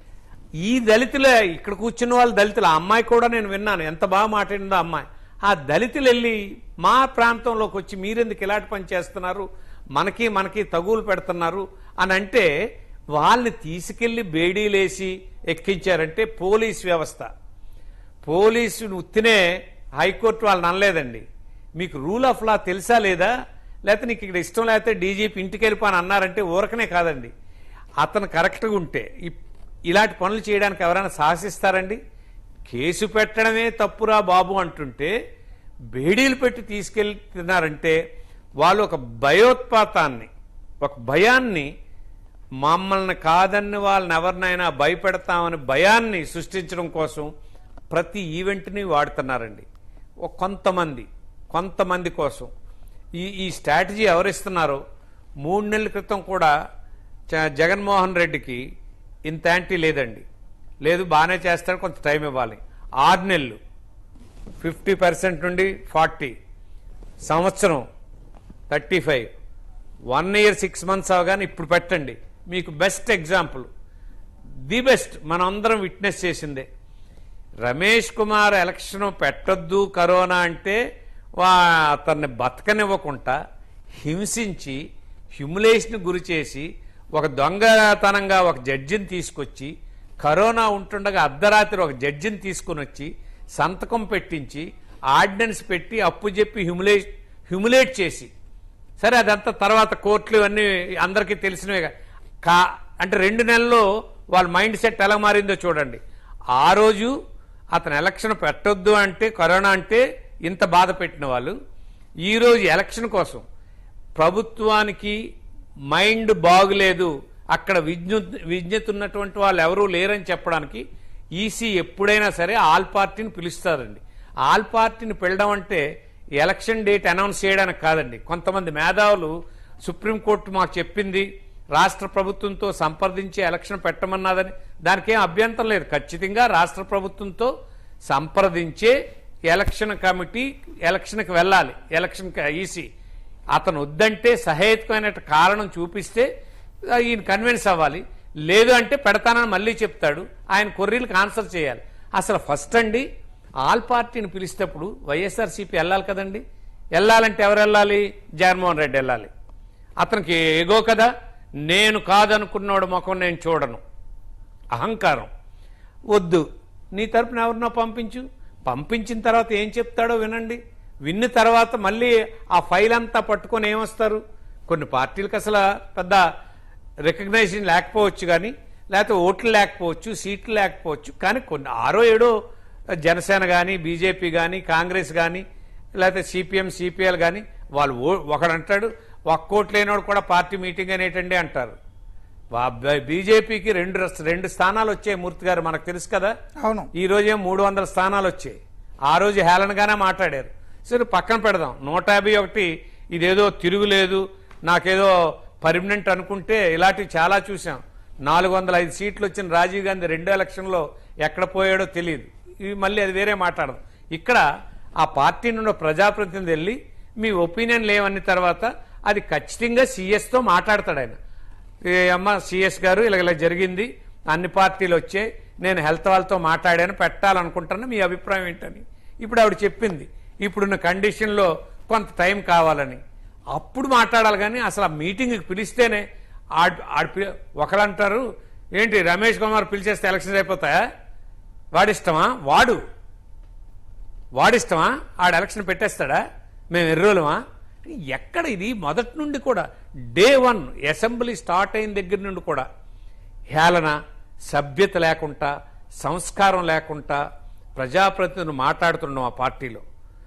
ఈ దళితులే ఇక్కడ కూర్చున్న వాళ్ళు దళితులు ఆ అమ్మాయి కూడా నేను విన్నాను ఎంత బాగా మాట్లాడిందో ఆ అమ్మాయి ఆ దళితులు వెళ్ళి మా ప్రాంతంలోకి వచ్చి మీరెందుకు ఇలాంటి పని చేస్తున్నారు మనకి మనకి తగులు పెడుతున్నారు అని అంటే వాళ్ళని తీసుకెళ్లి బేడీలేసి ఎక్కించారంటే పోలీస్ వ్యవస్థ పోలీసు ఉత్తినే హైకోర్టు వాళ్ళని అనలేదండి మీకు రూల్ ఆఫ్ లా తెలుసా లేదా లేకపోతే నీకు ఇక్కడ ఇష్టం లేకపోతే డీజీపీ ఇంటికి వెళ్ళిపోని అన్నారంటే ఊరకనే కాదండి అతను కరెక్ట్గా ఉంటే ఇప్- ఇలాంటి పనులు చేయడానికి ఎవరైనా సాహసిస్తారండి కేసు పెట్టడమే తప్పురా బాబు అంటుంటే బేడీలు పెట్టి తీసుకెళ్తున్నారంటే వాళ్ళు ఒక భయోత్పాతాన్ని ఒక భయాన్ని మమ్మల్ని కాదని వాళ్ళని ఎవరినైనా భయపెడతామని భయాన్ని సృష్టించడం కోసం ప్రతి ఈవెంట్ని వాడుతున్నారండి ఒక కొంతమంది కొంతమంది కోసం ఈ ఈ స్ట్రాటజీ ఎవరిస్తున్నారో మూడు నెలల క్రితం కూడా చ- జగన్మోహన్ రెడ్డికి ఇంత యాంటీ లేదండి లేదు బాగానే చేస్తాడు కొంత టైం ఇవ్వాలి ఆరు నెలలు ఫిఫ్టీ పర్సెంట్ నుండి ఫార్టీ సంవత్సరం thirty five one year six months అవగానే ఇప్పుడు పెట్టండి మీకు బెస్ట్ ఎగ్జాంపుల్ ది బెస్ట్ మనం అందరం విట్నెస్ చేసిందే రమేష్ కుమార్ ఎలక్షన్ పెట్టొద్దు కరోనా అంటే వా అతన్ని బతకనివ్వకుండా హింసించి హ్యూమిలేషన్ గురి చేసి ఒక దొంగతనంగా ఒక జడ్జిని తీసుకొచ్చి కరోనా ఉంటుండగా అర్ధరాత్రి ఒక జడ్జిని తీసుకుని వచ్చి సంతకం పెట్టించి ఆర్డినెన్స్ పెట్టి అప్పు చెప్పి హ్యూమిలే హ్యూమిలేట్ చేసి సరే అదంతా తర్వాత కోర్టులు ఇవన్నీ అందరికీ తెలిసినవే కా- కా అంటే రెండు నెలల్లో వాళ్ళ మైండ్ సెట్ ఎలా మారిందో చూడండి ఆ రోజు అతను ఎలక్షన్ పెట్టొద్దు అంటే కరోనా అంటే ఇంత బాధ పెట్టిన వాళ్ళు ఈరోజు ఎలక్షన్ కోసం ప్రభుత్వానికి మైండ్ బాగులేదు అక్కడ విజ్ఞు విజ్ఞత ఉన్నటువంటి వాళ్ళు ఎవరూ లేరని చెప్పడానికి ఈసీ ఎప్పుడైనా సరే ఆల్ పార్టీని పిలుస్తారండి ఆల్ పార్టీని పిలవడం అంటే ఎలక్షన్ డేట్ అనౌన్స్ చేయడానికి కాదండి కొంతమంది మేధావులు సుప్రీంకోర్టు మాకు చెప్పింది రాష్ట్ర ప్రభుత్వంతో సంప్రదించి ఎలక్షన్ పెట్టమన్నదని దానికి ఏం అభ్యంతరం లేదు ఖచ్చితంగా రాష్ట్ర ప్రభుత్వంతో సంప్రదించే ఎలక్షన్ కమిటీ ఎలక్షన్కి వెళ్ళాలి ఎలక్షన్ ఈసీ అతను వద్దంటే సహేతుకమైన కారణం చూపిస్తే ఆ, ఈయన కన్విన్స్ అవ్వాలి లేదు అంటే పెడతానని మళ్ళీ చెప్తాడు ఆయన కొర్రీలకు ఆన్సర్ చేయాలి అసలు ఫస్ట్ అండి ఆల్ పార్టీని పిలిచేటప్పుడు వైఎస్ఆర్సీపీ వెళ్ళాలి కదండి వెళ్ళాలంటే ఎవరు వెళ్ళాలి జగన్మోహన్ రెడ్డి వెళ్ళాలి అతనికి ఎగో కదా నేను కాదనుకున్నోడు ముఖం నేను చూడను అహంకారం వద్దు నీ తరపున ఎవరినో పంపించు పంపించిన తర్వాత ఏం చెప్తాడో వినండి విన్న తర్వాత మళ్ళీ ఆ ఫైల్ అంతా పట్టుకొని ఏమొస్తారు కొన్ని పార్టీలకు అసలు పెద్ద రికగ్నైజేషన్ లేకపోవచ్చు కానీ లేకపోతే ఓట్లు లేకపోవచ్చు సీట్లు లేకపోవచ్చు కానీ కొన్ని ఆరో ఏడో జనసేన కానీ బీజేపీ కానీ కాంగ్రెస్ కానీ లేకపోతే సిపిఎం సిపిఎల్ కానీ వాళ్ళు ఓ- ఒకడంటాడు ఒక్క ఓట్లు లేనివాడు కూడా పార్టీ మీటింగ్ అనేటండి అంటారు వా- బ- బీజేపీకి రెండు రస్- రెండు స్థానాలు వచ్చాయి మూర్తి గారు మనకు తెలుసు కదా అవును ఈ రోజే మూడు వందల స్థానాలు వచ్చాయి ఆ రోజు హేళనగానే మాట్లాడారు సరే పక్కన పెడదాం నూట యాభై ఒకటి ఇదేదో తిరుగులేదు నాకేదో పర్మనెంట్ అనుకుంటే ఇలాంటివి చాలా చూసాం నాలుగు వందల ఐదు సీట్లు వచ్చిన రాజీవ్ గాంధీ రెండో ఎలక్షన్లో ఎక్కడ పోయాడో తెలియదు ఇవి మళ్ళీ అది వేరే మాట్లాడదాం ఇక్కడ ఆ పార్టీ నుండి ఒక ప్రజాప్రతినిధి వెళ్ళి మీ ఒపీనియన్ లేవన్న తర్వాత అది ఖచ్చితంగా సీఎస్తో మాట్లాడతాడు ఆయన ఏ అమ్మ సిఎస్ గారు ఇలా ఇలా జరిగింది అన్ని పార్టీలు వచ్చాయి నేను హెల్త్ వాళ్ళతో మాట్లాడాను పెట్టాలనుకుంటున్నా మీ అభిప్రాయం ఏంటని ఇప్పుడు ఆవిడ చెప్పింది ఇప్పుడున్న కండిషన్లో కొంత టైం కావాలని అప్పుడు మాట్లాడాలి కానీ అసలు ఆ మీటింగ్కి పిలిస్తేనే ఆడ్ ఆడ పి- ఒకరంటారు ఏంటి రమేష్ కుమార్ పిలిచేస్తే ఎలక్షన్స్ అయిపోతాయా వాడిష్టమా వాడు వాడిష్టమా ఆడ ఎలక్షన్ పెట్టేస్తాడా మేము ఎర్రోలమా ఎక్కడ ఇది మొదటి నుండి కూడా డే వన్ అసెంబ్లీ స్టార్ట్ అయిన దగ్గర నుండి కూడా హేళన సభ్యత లేకుండా సంస్కారం లేకుండా ప్రజాప్రతినిధులు మాట్లాడుతున్నాం ఆ పార్టీలో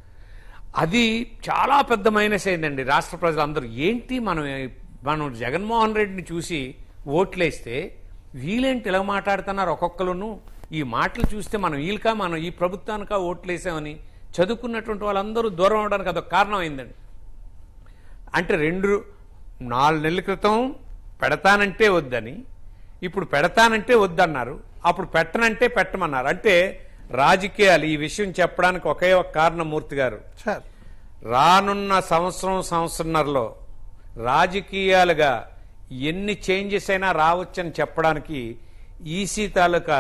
అది చాలా పెద్ద మైనస్ అయిందండి రాష్ట్ర ప్రజలందరూ ఏంటి మనం మనం జగన్మోహన్ రెడ్డిని చూసి ఓట్లేస్తే వీళ్ళేంటి ఇలా మాట్లాడుతున్నారు ఒక్కొక్కరును ఈ మాటలు చూస్తే మనం వీళ్ళకా మనం ఈ ప్రభుత్వానికా ఓట్లేసామని చదువుకున్నటువంటి వాళ్ళందరూ దూరం అవడానికి అదొక కారణం అయిందండి అంటే రెండు నాలుగు నెలల క్రితం పెడతానంటే వద్దని ఇప్పుడు పెడతానంటే వద్దన్నారు అప్పుడు పెట్టనంటే పెట్టమన్నారు అంటే రాజకీయాలు ఈ విషయం చెప్పడానికి ఒకే ఒక కారణం మూర్తి గారు సార్ రానున్న సంవత్సరం సంవత్సరంన్నరలో రాజకీయాలుగా ఎన్ని చేంజెస్ అయినా రావచ్చని చెప్పడానికి ఈసీ తాలూకా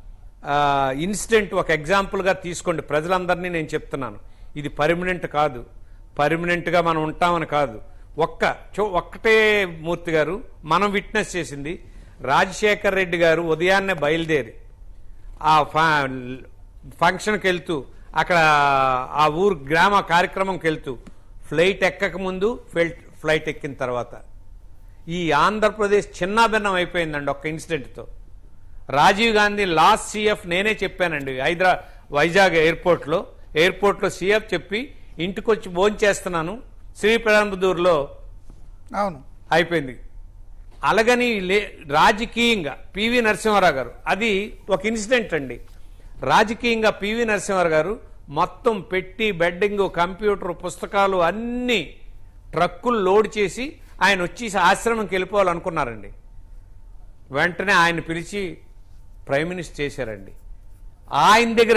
ఇన్సిడెంట్ ఒక ఎగ్జాంపుల్గా తీసుకోండి ప్రజలందరినీ నేను చెప్తున్నాను ఇది పర్మనెంట్ కాదు పర్మనెంట్గా మనం ఉంటామని కాదు ఒక్క చో ఒక్కటే మూర్తి గారు మనం విట్నెస్ చేసింది రాజశేఖర్ రెడ్డి గారు ఉదయాన్నే బయలుదేరి ఆ ఫ- ఫంక్షన్కి వెళ్తూ అక్కడ ఆ ఊరు గ్రామ కార్యక్రమంకి వెళ్తూ ఫ్లైట్ ఎక్కక ముందు ఫ్లైట్ ఫ్లైట్ ఎక్కిన తర్వాత ఈ ఆంధ్రప్రదేశ్ చిన్నాభిన్నం అయిపోయిందండి ఒక్క ఇన్సిడెంట్తో రాజీవ్ గాంధీ లాస్ట్ సీఎఫ్ నేనే చెప్పానండి హైదరా వైజాగ్ ఎయిర్పోర్ట్లో ఎయిర్పోర్ట్లో సీఎఫ్ చెప్పి ఇంటికి వచ్చి భోజనం చేస్తున్నాను శ్రీపెరంబదూరులో అవును అయిపోయింది అలాగని లే- రాజకీయంగా పివి నరసింహారావు గారు అది ఒక ఇన్సిడెంట్ అండి రాజకీయంగా పివి నరసింహారావు గారు మొత్తం పెట్టి బెడ్డింగ్ కంప్యూటర్ పుస్తకాలు అన్ని ట్రక్కులు లోడ్ చేసి ఆయన వచ్చి ఆశ్రమంకి వెళ్ళిపోవాలనుకున్నారండి వెంటనే ఆయన పిలిచి ప్రైమ్ మినిస్టర్ చేశారండి ఆయన దగ్గర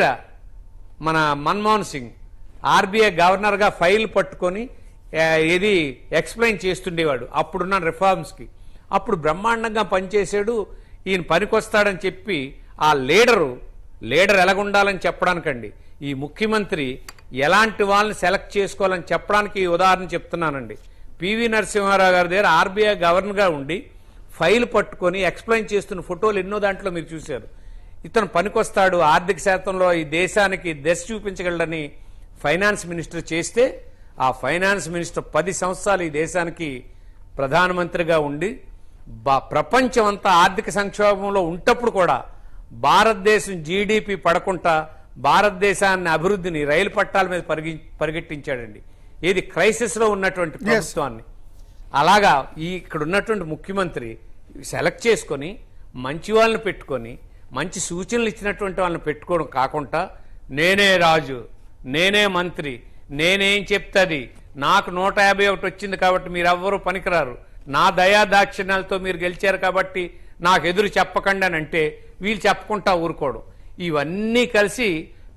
మన మన్మోహన్ సింగ్ ఆర్బీఐ గవర్నర్గా ఫైల్ పట్టుకొని ఆ, ఇది ఎక్స్ప్లెయిన్ చేస్తుండేవాడు అప్పుడున్న రిఫార్మ్స్కి అప్పుడు బ్రహ్మాండంగా పనిచేసాడు ఈయన పనికొస్తాడని చెప్పి ఆ లీడరు లీడర్ ఎలాగుండాలని చెప్పడానికండి ఈ ముఖ్యమంత్రి ఎలాంటి వాళ్ళని సెలెక్ట్ చేసుకోవాలని చెప్పడానికి ఈ ఉదాహరణ చెప్తున్నానండి పివి నరసింహారావు గారి దగ్గర ఆర్బీఐ గవర్నర్గా ఉండి ఫైల్ పట్టుకొని ఎక్స్ప్లెయిన్ చేస్తున్న ఫోటోలు ఎన్నో దాంట్లో మీరు చూశారు ఇతను పనికొస్తాడు ఆర్థిక శాతంలో ఈ దేశానికి దశ చూపించగలడని ఫైనాన్స్ మినిస్టర్ చేస్తే ఆ ఫైనాన్స్ మినిస్టర్ పది సంవత్సరాలు ఈ దేశానికి ప్రధానమంత్రిగా ఉండి బా ప్రపంచం అంతా ఆర్థిక సంక్షోభంలో ఉంటప్పుడు కూడా భారతదేశం జీడిపి పడకుండా భారతదేశాన్ని అభివృద్ధిని రైలు పట్టాల మీద పరిగి పరిగెట్టించాడండి ఏది క్రైసిస్ లో ఉన్నటువంటి ప్రభుత్వాన్ని అలాగా ఈ ఇక్కడ ఉన్నటువంటి ముఖ్యమంత్రి సెలెక్ట్ చేసుకొని మంచి వాళ్ళని పెట్టుకొని మంచి సూచనలు ఇచ్చినటువంటి వాళ్ళని పెట్టుకోవడం కాకుండా నేనే రాజు నేనే మంత్రి నేనేం చెప్తుంది నాకు నూట యాభై ఒకటి వచ్చింది కాబట్టి మీరు ఎవ్వరూ పనికిరారు నా దయా దాక్షిణ్యాలతో మీరు గెలిచారు కాబట్టి నాకు ఎదురు చెప్పకండి అని అంటే వీళ్ళు చెప్పకుండా ఊరుకోవడం ఇవన్నీ కలిసి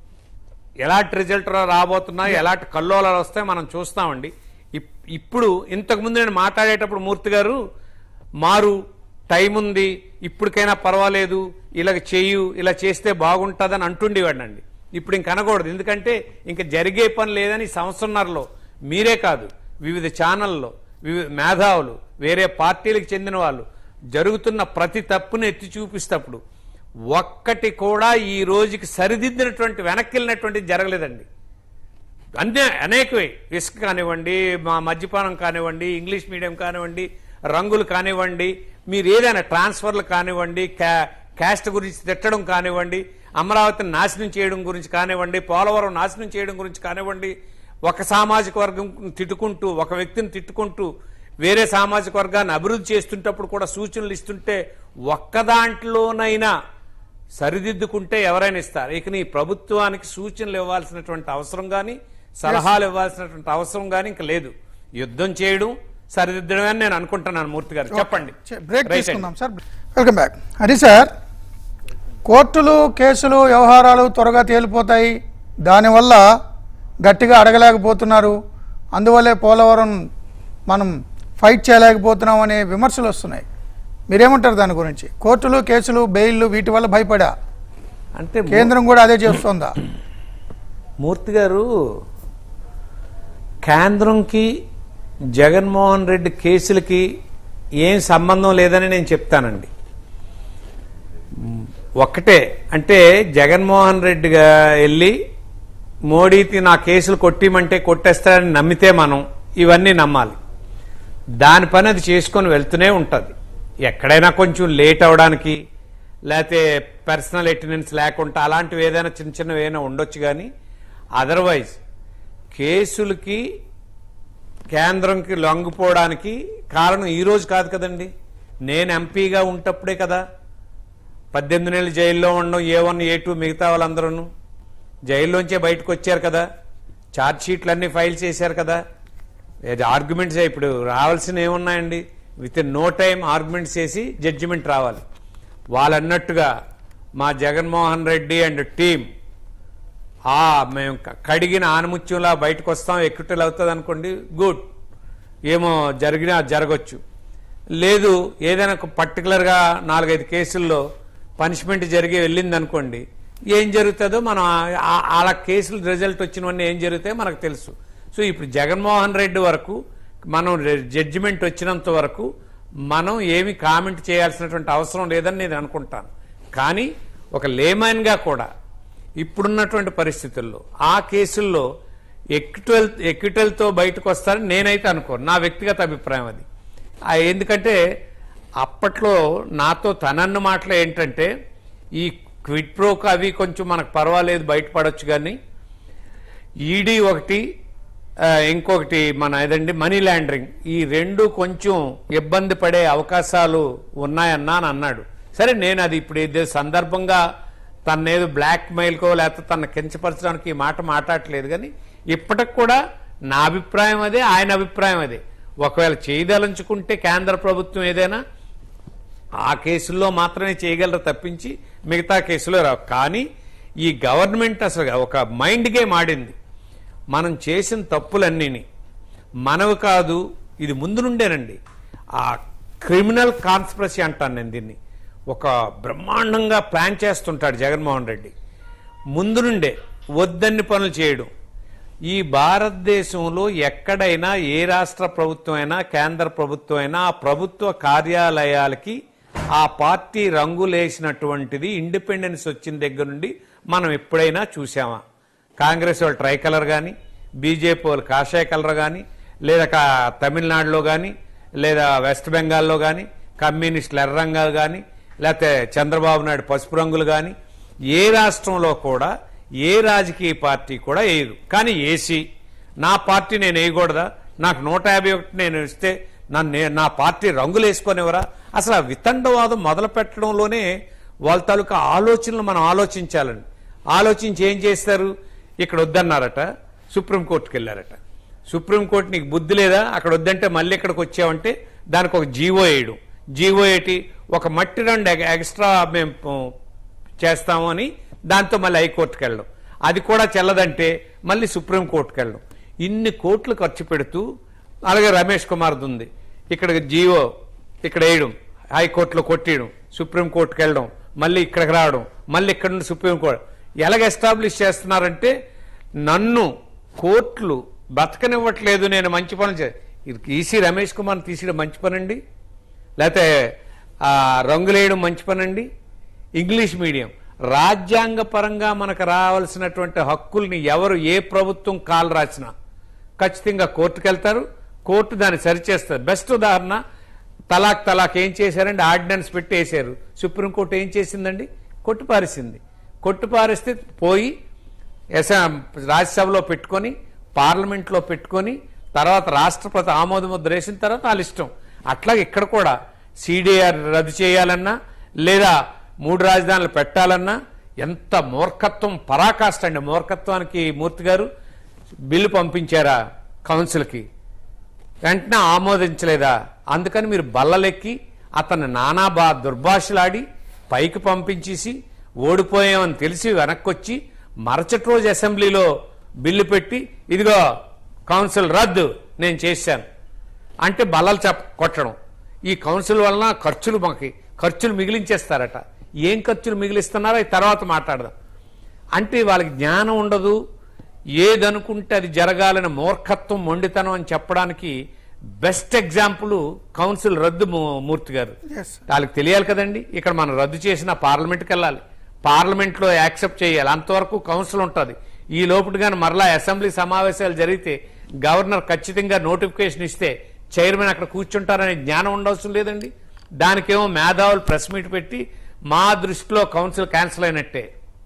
ఎలాంటి రిజల్ట్ రాబోతున్నాయి ఎలాంటి కల్లోలాలు వస్తాయి మనం చూస్తామండి ఇప్- ఇప్పుడు ఇంతకుముందు నేను మాట్లాడేటప్పుడు మూర్తి గారు మారు టైం ఉంది ఇప్పటికైనా పర్వాలేదు ఇలా చేయు ఇలా చేస్తే బాగుంటుందని అంటుండేవాడినండి ఇప్పుడు ఇంక అనకూడదు ఎందుకంటే ఇంక జరిగే పని లేదని ఈ సంవత్సరంన్నరలో మీరే కాదు వివిధ ఛానల్లో వివిధ మేధావులు వేరే పార్టీలకు చెందిన వాళ్ళు జరుగుతున్న ప్రతి తప్పుని ఎత్తి చూపిస్తప్పుడు ఒక్కటి కూడా ఈ రోజుకి సరిదిద్దినటువంటి వెనక్కి వెళ్ళినటువంటి జరగలేదండి అన్ని అనేకవే ఇసుక కానివ్వండి మా మద్యపానం కానివ్వండి ఇంగ్లీష్ మీడియం కానివ్వండి రంగులు కానివ్వండి మీరు ఏదైనా ట్రాన్స్ఫర్లు కానివ్వండి క్యా క్యాస్ట్ గురించి తిట్టడం కానివ్వండి అమరావతిని నాశనం చేయడం గురించి కానివ్వండి పోలవరం నాశనం చేయడం గురించి కానివ్వండి ఒక సామాజిక వర్గం తిట్టుకుంటూ ఒక వ్యక్తిని తిట్టుకుంటూ వేరే సామాజిక వర్గాన్ని అభివృద్ధి చేస్తుంటప్పుడు కూడా సూచనలు ఇస్తుంటే ఒక్క దాంట్లోనైనా సరిదిద్దుకుంటే ఎవరైనా ఇస్తారు ఇక నీ ప్రభుత్వానికి సూచనలు ఇవ్వాల్సినటువంటి అవసరం కానీ సలహాలు ఇవ్వాల్సినటువంటి అవసరం కానీ ఇంకా లేదు యుద్ధం చేయడం సరిదిద్దడమే అని నేను అనుకుంటున్నాను మూర్తి గారు చెప్పండి బ్రేక్ రైట్ తీసుకుందాం సార్ వెల్కమ్ బ్యాక్ అది సార్ కోర్టులు కేసులు వ్యవహారాలు త్వరగా తేలిపోతాయి దానివల్ల గట్టిగా అడగలేకపోతున్నారు అందువల్లే పోలవరం మనం ఫైట్ చేయలేకపోతున్నాం అనే విమర్శలు వస్తున్నాయి మీరేమంటారు దాని గురించి కోర్టులు కేసులు బెయిల్లు వీటి వల్ల భయపడా అంటే మూ- కేంద్రం కూడా అదే చేస్తుందా మూర్తి గారు కేంద్రంకి జగన్మోహన్ రెడ్డి కేసులకి ఏం సంబంధం లేదని నేను చెప్తానండి మ్, ఒక్కటే అంటే జగన్మోహన్ రెడ్డిగా వెళ్ళి మోడీకి నా కేసులు కొట్టిమంటే కొట్టేస్తాడని నమ్మితే మనం ఇవన్నీ నమ్మాలి దాని పని అది చేసుకొని వెళ్తూనే ఉంటుంది ఎక్కడైనా కొంచెం లేట్ అవడానికి లేకపోతే పర్సనల్ అటెండెన్స్ లేకుండా అలాంటివి ఏదైనా చిన్న చిన్నవి ఏదైనా ఉండొచ్చు కానీ అదర్వైజ్ కేసులకి కేంద్రంకి లొంగిపోవడానికి కారణం ఈ రోజు కాదు కదండి నేను ఎంపీగా ఉంటప్పుడే కదా పద్దెనిమిది నెలలు జైల్లో ఉండడం ఏ వన్ ఏ టూ మిగతా వాళ్ళందరూ జైల్లోంచే బయటకు వచ్చారు కదా ఛార్జ్ షీట్లు అన్ని ఫైల్ చేశారు కదా ఆర్గ్యుమెంట్స్ ఇప్పుడు రావాల్సిన ఏమున్నాయండి with in no time arguments చేసి జడ్జిమెంట్ రావాలి వాళ్ళు అన్నట్టుగా మా జగన్మోహన్ రెడ్డి అండ్ టీం ఆ మేము క- కడిగిన ఆనుముత్యంలా బయటకు వస్తాం ఎక్విటల్ అవుతుంది అనుకోండి గుడ్ ఏమో జరిగినా జరగచ్చు లేదు ఏదైనా ఒక పర్టికులర్గా నాలుగైదు కేసుల్లో పనిష్మెంట్ జరిగి వెళ్ళింది అనుకోండి ఏం జరుగుతుందో మనం ఆ- ఆ- అలా కేసులు రిజల్ట్ వచ్చినవన్నీ ఏం జరుగుతాయో మనకు తెలుసు సో ఇప్పుడు జగన్మోహన్ రెడ్డి వరకు మనం జడ్జిమెంట్ వచ్చినంత వరకు మనం ఏమి కామెంట్ చేయాల్సినటువంటి అవసరం లేదని నేను అనుకుంటాను కానీ ఒక లేమన్గా కూడా ఇప్పుడున్నటువంటి పరిస్థితుల్లో ఆ కేసుల్లో ఎక్విటల్ ఎక్విటల్తో బయటకు వస్తారని నేనైతే అనుకోను నా వ్యక్తిగత అభిప్రాయం అది ఆ ఎందుకంటే అప్పట్లో నాతో తనన్న మాటలు ఏంటంటే ఈ క్విట్ ప్రోక్ అవి కొంచెం మనకు పర్వాలేదు బయటపడొచ్చు కానీ ఈడీ ఒకటి ఆ, ఇంకొకటి మన ఏదండి మనీ లాండరింగ్ ఈ రెండు కొంచెం ఇబ్బంది పడే అవకాశాలు ఉన్నాయన్నా అని అన్నాడు సరే నేను అది ఇప్పుడు ఇదే సందర్భంగా తన్నేదో బ్లాక్ మెయిల్కో లేకపోతే తన కించపరచడానికి ఈ మాట మాట్లాడట్లేదు కానీ ఇప్పటికి కూడా నా అభిప్రాయం అదే ఆయన అభిప్రాయం అదే ఒకవేళ చేయదలుచుకుంటే కేంద్ర ప్రభుత్వం ఏదైనా ఆ కేసుల్లో మాత్రమే చేయగలరు తప్పించి మిగతా కేసులో రావు కానీ ఈ గవర్నమెంట్ అసలు ఒక మైండ్ గేమ్ ఆడింది మనం చేసిన తప్పులన్నీని మనవి కాదు ఇది ముందు నుండేనండి ఆ క్రిమినల్ కాన్స్పిరసీ అంటాను నేను దీన్ని ఒక బ్రహ్మాండంగా ప్లాన్ చేస్తుంటాడు జగన్మోహన్ రెడ్డి ముందు నుండే వద్దన్ని పనులు చేయడం ఈ భారతదేశంలో ఎక్కడైనా ఏ రాష్ట్ర ప్రభుత్వం అయినా కేంద్ర ప్రభుత్వం అయినా ఆ ప్రభుత్వ కార్యాలయాలకి ఆ పార్టీ రంగులేసినటువంటిది ఇండిపెండెన్స్ వచ్చిన దగ్గర నుండి మనం ఎప్పుడైనా చూసామా కాంగ్రెస్ వాళ్ళు ట్రై కలర్ కానీ బీజేపీ వాళ్ళు కాషాయ కలర్ కానీ లేదా కా- తమిళనాడులో కానీ లేదా వెస్ట్ బెంగాల్లో కానీ కమ్యూనిస్టులు ఎర్ర రంగాలు కానీ లేకపోతే చంద్రబాబు నాయుడు పసుపు రంగులు కానీ ఏ రాష్ట్రంలో కూడా ఏ రాజకీయ పార్టీ కూడా వేయదు కానీ ఏసీ నా పార్టీ నేను వేయకూడదా నాకు నూట యాభై ఒకటి నేను ఇస్తే నన్ను నే- నా పార్టీ రంగులు వేసుకొనివరా అసలు ఆ వితండవాదం మొదలు పెట్టడంలోనే వాళ్ళ తాలూకా ఆలోచనలు మనం ఆలోచించాలండి ఆలోచించి ఏం చేస్తారు ఇక్కడ వద్దన్నారట సుప్రీంకోర్టుకి వెళ్ళారట సుప్రీంకోర్టు నీకు బుద్ధి లేదా అక్కడ వద్దంటే మళ్ళీ ఇక్కడికి వచ్చావంటే దానికి ఒక జీవో వేయడం జీవో ఏంటి ఒక మట్టి రెండు ఎగ- ఎక్స్ట్రా మేము ప- చేస్తాము అని దాంతో మళ్ళీ హైకోర్టుకి వెళ్ళడం అది కూడా చెల్లదంటే మళ్ళీ సుప్రీంకోర్టుకి వెళ్ళడం ఇన్ని కోట్లు ఖర్చు పెడుతూ అలాగే రమేష్ కుమార్ది ఉంది ఇక్కడ జియో ఇక్కడ వేయడం హైకోర్టులో కొట్టేయడం సుప్రీంకోర్టుకి వెళ్ళడం మళ్ళీ ఇక్కడికి రావడం మళ్ళీ ఇక్కడ నుండి సుప్రీంకోర్టు ఎలాగ ఎస్టాబ్లిష్ చేస్తున్నారంటే నన్ను కోర్టులు బతకనివ్వట్లేదు నేను మంచి పనులు చే ఇది ఈసీ రమేష్ కుమార్ తీసిన మంచి పనండి లేకపోతే ఆ, రంగులేయడం మంచి పనండి ఇంగ్లీష్ మీడియం రాజ్యాంగ పరంగా మనకు రావాల్సినటువంటి హక్కుల్ని ఎవరు ఏ ప్రభుత్వం కాలు రాసినా ఖచ్చితంగా కోర్టుకు వెళ్తారు కోర్టు దాన్ని సరిచేస్తారు బెస్ట్ ఉదాహరణ తలాక్ తలాక్ ఏం చేశారండి ఆర్డినెన్స్ పెట్టి వేశారు సుప్రీంకోర్టు ఏం చేసిందండి కొట్టుపారేసింది కొట్టుపారేస్తే పోయి అసెం రాజ్యసభలో పెట్టుకొని పార్లమెంట్లో పెట్టుకొని తర్వాత రాష్ట్రపతి ఆమోద ముద్ర వేసిన తర్వాత వాళ్ళ ఇష్టం అట్లాగే ఇక్కడ కూడా సిడిఆర్ రద్దు చేయాలన్నా లేదా మూడు రాజధానులు పెట్టాలన్నా ఎంత మూర్ఖత్వం పరాకాష్ట అండి మూర్ఖత్వానికి మూర్తి గారు బిల్లు పంపించారా కౌన్సిల్కి వెంటనే ఆమోదించలేదా అందుకని మీరు బల్లలెక్కి అతన్ని నానా బా దుర్భాషలాడి పైకి పంపించేసి ఓడిపోయామని తెలిసి వెనక్కొచ్చి మరచటి రోజు అసెంబ్లీలో బిల్లు పెట్టి ఇదిగో కౌన్సిల్ రద్దు నేను చేశాను అంటే బల్లలు చెప్ కొట్టడం ఈ కౌన్సిల్ వలన ఖర్చులు మాకి ఖర్చులు మిగిలించేస్తారట ఏం ఖర్చులు మిగిలిస్తున్నారో అవి తర్వాత మాట్లాడదాం అంటే వాళ్ళకి జ్ఞానం ఉండదు ఏదనుకుంటే అది జరగాలని మూర్ఖత్వం మొండితనం అని చెప్పడానికి బెస్ట్ ఎగ్జాంపుల్ కౌన్సిల్ రద్దు మూ- మూర్తి గారు Yes. వాళ్ళకి తెలియాలి కదండి ఇక్కడ మనం రద్దు చేసిన పార్లమెంట్కి వెళ్ళాలి పార్లమెంట్లో యాక్సెప్ట్ చేయాలి అంతవరకు కౌన్సిల్ ఉంటుంది ఈ లోపుగానే మరలా అసెంబ్లీ సమావేశాలు జరిగితే గవర్నర్ ఖచ్చితంగా నోటిఫికేషన్ ఇస్తే చైర్మన్ అక్కడ కూర్చుంటారనే జ్ఞానం ఉండవసరం లేదండి దానికేమో మేధావులు ప్రెస్ మీట్ పెట్టి మా దృష్టిలో కౌన్సిల్ క్యాన్సిల్ అయినట్టే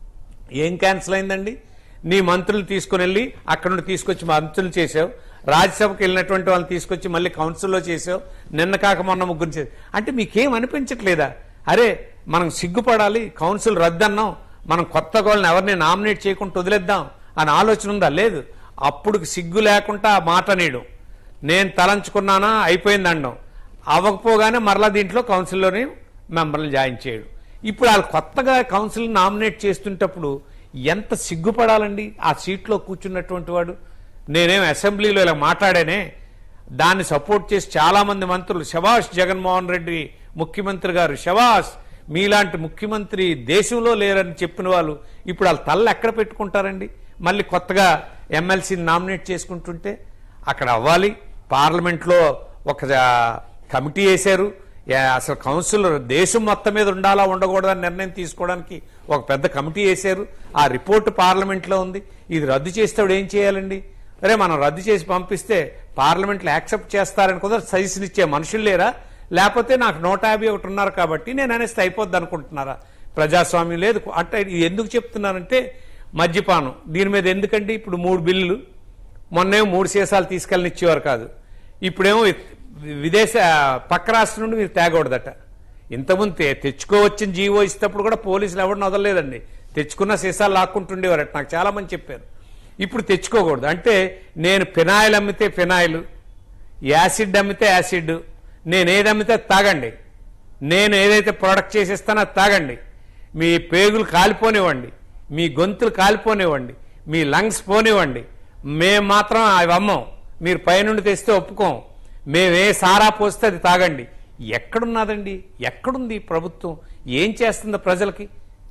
ఏం క్యాన్సిల్ అయిందండి నీ మంత్రులు తీసుకుని వెళ్ళి అక్కడ నుండి తీసుకొచ్చి మంత్రులు చేసావు రాజ్యసభకి వెళ్ళినటువంటి వాళ్ళని తీసుకొచ్చి మళ్ళీ కౌన్సిల్లో చేసావు నిన్న కాక మొన్న ముగ్గురు చేసావు అంటే మీకేం అనిపించట్లేదా అరే మనం సిగ్గుపడాలి కౌన్సిల్ రద్దన్నాం మనం కొత్త గోళ్ళని ఎవరిని నామినేట్ చేయకుండా వదిలేద్దాం అని ఆలోచన ఉందా లేదు అప్పుడు సిగ్గు లేకుండా ఆ మాట నేయడం నేను తలంచుకున్నానా అయిపోయింది అనడం అవ్వకపోగానే మరలా దీంట్లో కౌన్సిల్లోనే మెంబర్లు జాయిన్ చేయడం ఇప్పుడు వాళ్ళు కొత్తగా కౌన్సిల్ నామినేట్ చేస్తుంటప్పుడు ఎంత సిగ్గుపడాలండి ఆ సీట్లో కూర్చున్నటువంటి వాడు నేనేం అసెంబ్లీలో ఇలా మాట్లాడానే దాన్ని సపోర్ట్ చేసి చాలా మంది మంత్రులు శభాష్ జగన్మోహన్ రెడ్డి ముఖ్యమంత్రి గారు శభాష్ మీలాంటి ముఖ్యమంత్రి దేశంలో లేరని చెప్పిన వాళ్ళు ఇప్పుడు వాళ్ళ తల్ల ఎక్కడ పెట్టుకుంటారండి మళ్ళీ కొత్తగా ఎమ్మెల్సీని నామినేట్ చేసుకుంటుంటే అక్కడ అవ్వాలి పార్లమెంట్లో ఒక ఆ, కమిటీ వేశారు యా- అసలు కౌన్సిల్ దేశం మొత్తం మీద ఉండాలా ఉండకూడదని నిర్ణయం తీసుకోవడానికి ఒక పెద్ద కమిటీ వేశారు ఆ రిపోర్ట్ పార్లమెంట్లో ఉంది ఇది రద్దు చేస్తే ఆవిడ ఏం చేయాలండి అరే మనం రద్దు చేసి పంపిస్తే పార్లమెంట్లో యాక్సెప్ట్ చేస్తారని కూడా సజెషన్ ఇచ్చే మనుషులు లేరా లేకపోతే నాకు నూట యాభై ఒకటి ఉన్నారు కాబట్టి నేను అనేస్తే అయిపోద్ది అనుకుంటున్నారా ప్రజాస్వామ్యం లేదు అంటే ఇది ఎందుకు చెప్తున్నానంటే మద్యపానం దీని మీద ఎందుకండి ఇప్పుడు మూడు బిల్లులు మొన్నేమో మూడు సీసాలు తీసుకెళ్ళని ఇచ్చేవారు కాదు ఇప్పుడేమో విదేశ పక్క రాష్ట్రం నుండి మీరు తేగకూడదట ఇంతకుముందు తె- తెచ్చుకోవచ్చిన జీవో ఇస్తేప్పుడు కూడా పోలీసులు ఎవరిని వదలలేదండి తెచ్చుకున్న సీసాలు లాక్కుంటుండేవారట నాకు చాలా మంది చెప్పారు ఇప్పుడు తెచ్చుకోకూడదు అంటే నేను ఫినాయిల్ అమ్మితే ఫినాయిల్ యాసిడ్ అమ్మితే యాసిడ్ నేను ఏది అమ్మితే అది తాగండి నేను ఏదైతే ప్రొడక్ట్ చేసిస్తానో అది తాగండి మీ పేగులు కాలిపోనివ్వండి మీ గొంతులు కాలిపోనివ్వండి మీ లంగ్స్ పోనివ్వండి మేము మాత్రం అవి అమ్మం మీరు పైనుండి తెస్తే ఒప్పుకోం మేము ఏ సారా పోస్తే అది తాగండి ఎక్కడున్నదండి ఎక్కడుంది ఈ ప్రభుత్వం ఏం చేస్తుంది ప్రజలకి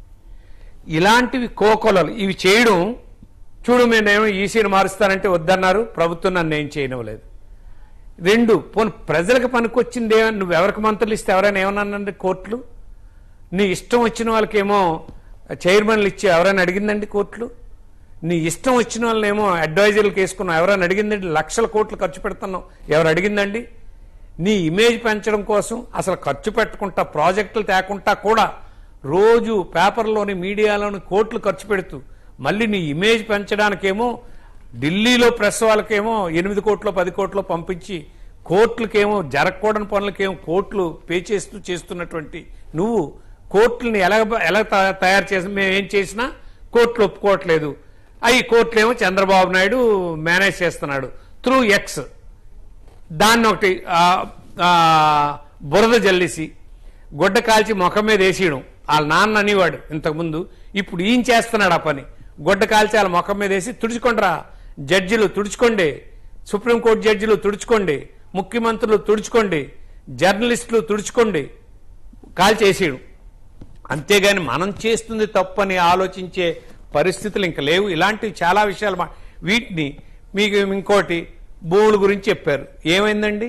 ఇలాంటివి కోకొలలు ఇవి చేయడం చూడు మేమేమో ఈసీని మారుస్తానంటే వద్దన్నారు ప్రభుత్వం నన్ను ఏం చేయనివ్వలేదు రెండు పోనీ ప్రజలకు పనికొచ్చింది ఏమన్నా నువ్వు ఎవరికి మంత్రులు ఇస్తే ఎవరైనా ఏమన్నానండి కోర్టులు నీ ఇష్టం వచ్చిన వాళ్ళకేమో చైర్మన్లు ఇచ్చి ఎవరైనా అడిగిందండి కోర్టులు నీ ఇష్టం వచ్చిన వాళ్ళనేమో అడ్వైజర్లకు వేసుకున్నావు ఎవరైనా అడిగిందండి లక్షల కోట్లు ఖర్చు పెడుతున్నావు ఎవరు అడిగిందండి నీ ఇమేజ్ పెంచడం కోసం అసలు ఖర్చు పెట్టుకుంటా ప్రాజెక్టులు తేకుండా కూడా రోజు పేపర్లోని మీడియాలోని కోట్లు ఖర్చు పెడుతూ మళ్ళీ నీ ఇమేజ్ పెంచడానికేమో ఢిల్లీలో ప్రెస్ వాళ్ళకేమో ఎనిమిది కోట్లు పది కోట్లు పంపించి కోర్టులకేమో జరగకూడని పనులకేమో కోర్టులు పే చేస్తూ చేస్తున్నటువంటి నువ్వు కోర్టులని ఎలా ఎలా త- తయారు చేసి మేము ఏం చేసినా కోర్టులు ఒప్పుకోవట్లేదు అవి కోర్టులేమో చంద్రబాబు నాయుడు మేనేజ్ చేస్తున్నాడు త్రూ ఎక్స్ దాన్ని ఒకటి ఆ, ఆ, బురద జల్లేసి గుడ్డ కాల్చి ముఖం మీద వేసేయడం వాళ్ళ నాన్న అనేవాడు ఇంతకుముందు ఇప్పుడు ఈయన చేస్తున్నాడు ఆ పని గుడ్డ కాల్చి వాళ్ళ ముఖం మీద వేసి తుడుచుకోండిరా జడ్జిలు తుడుచుకోండి సుప్రీంకోర్టు జడ్జిలు తుడుచుకోండి ముఖ్యమంత్రులు తుడుచుకోండి జర్నలిస్టులు తుడుచుకోండి కాల్ చేసేయడం అంతేగాని మనం చేస్తుంది తప్పని ఆలోచించే పరిస్థితులు ఇంకా లేవు ఇలాంటివి చాలా విషయాలు మా- వీటిని మీకు ఇంకోటి భూముల గురించి చెప్పారు ఏమైందండి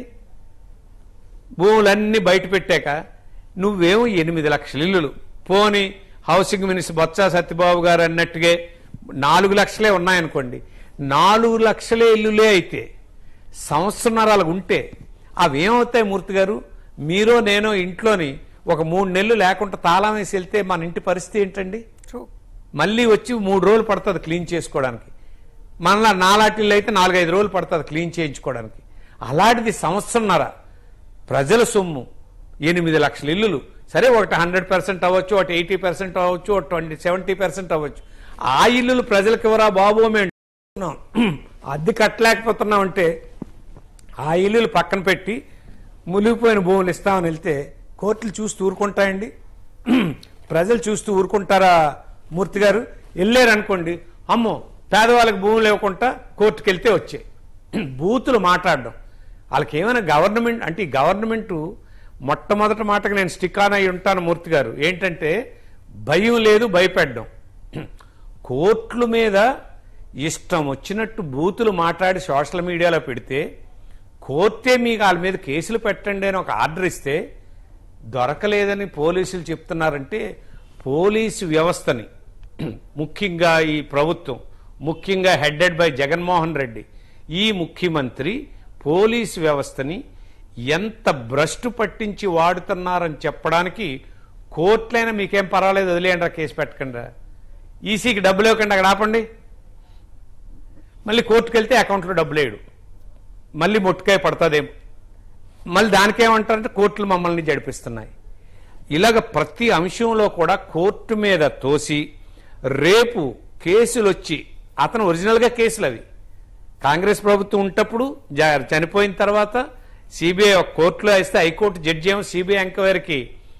భూములన్నీ బయట పెట్టాక నువ్వేమో ఎనిమిది లక్షల ఇల్లులు పోని హౌసింగ్ మినిస్టర్ బొత్స సత్యబాబు గారు అన్నట్టుగా నాలుగు లక్షలే ఉన్నాయనుకోండి నాలుగు లక్షలే ఇల్లులే అయితే సంవత్సరాలు ఉంటే అవి ఏమవుతాయి మూర్తి గారు మీరో నేనో ఇంట్లోని ఒక మూడు నెలలు లేకుండా తాళం వేసి వెళ్తే మన ఇంటి పరిస్థితి ఏంటండి True. మళ్ళీ వచ్చి మూడు రోజులు పడుతుంది క్లీన్ చేసుకోవడానికి మనలా నాలాటిల్లు అయితే నాలుగైదు రోజులు పడుతుంది క్లీన్ చేయించుకోవడానికి అలాంటిది సంవత్సరంన్నర ప్రజల సొమ్ము ఎనిమిది లక్షల ఇల్లులు సరే ఒకటి హండ్రెడ్ పర్సెంట్ అవ్వచ్చు ఒకటి ఎయిటీ పర్సెంట్ అవ్వచ్చు ఒకటి ట్వంటీ సెవెంటీ పర్సెంట్ అవ్వచ్చు ఆ ఇల్లులు ప్రజలకు ఎవరా బాబు మేము అంటున్నాం. అద్దె కట్టలేకపోతున్నాం అంటే ఆ ఇల్లులు పక్కన పెట్టి మునిగిపోయిన భూములు ఇస్తామని వెళ్తే కోర్టులు చూస్తూ ఊరుకుంటాయండి ప్రజలు చూస్తూ ఊరుకుంటారా మూర్తి గారు వెళ్ళారు అనుకోండి అమ్మో పేదవాళ్ళకి భూములు ఇవ్వకుండా కోర్టుకు వెళ్తే వచ్చాయి బూతులు మాట్లాడడం వాళ్ళకి ఏమైనా గవర్నమెంట్ అంటే ఈ గవర్నమెంట్ మొట్టమొదటి మాటకు నేను స్టిక్ ఆన్ అయి ఉంటాను మూర్తి గారు ఏంటంటే భయం లేదు భయపెట్టడం కోర్టుల మీద ఇష్టం వచ్చినట్టు బూతులు మాట్లాడి సోషల్ మీడియాలో పెడితే కోర్టే మీకు వాళ్ళ మీద కేసులు పెట్టండి అని ఒక ఆర్డర్ ఇస్తే దొరకలేదని పోలీసులు చెప్తున్నారంటే పోలీసు వ్యవస్థని ముఖ్యంగా ఈ ప్రభుత్వం ముఖ్యంగా హెడెడ్ బై జగన్మోహన్ రెడ్డి ఈ ముఖ్యమంత్రి పోలీసు వ్యవస్థని ఎంత భ్రష్టు పట్టించి వాడుతున్నారని చెప్పడానికి కోర్టులైనా మీకేం పర్వాలేదు వదిలేయండి కేసు పెట్టకుండా ఈసీకి డబ్బులు ఇవ్వకండి అక్కడ ఆపండి మళ్ళీ కోర్టుకు వెళ్తే అకౌంట్లో డబ్బులు వేయడు మళ్ళీ మొట్టుకాయ పడుతుందేమో మళ్ళీ దానికేమంటారంటే కోర్టులు మమ్మల్ని జడిపిస్తున్నాయి ఇలాగ ప్రతి అంశంలో కూడా కోర్టు మీద తోసి రేపు కేసులు వచ్చి అతను ఒరిజినల్గా కేసులు అవి కాంగ్రెస్ ప్రభుత్వం ఉంటప్పుడు జ- చనిపోయిన తర్వాత సిబిఐ ఒక కోర్టులో ఇస్తే హైకోర్టు జడ్జి ఏమో సిబిఐ ఎంక్వైరీకి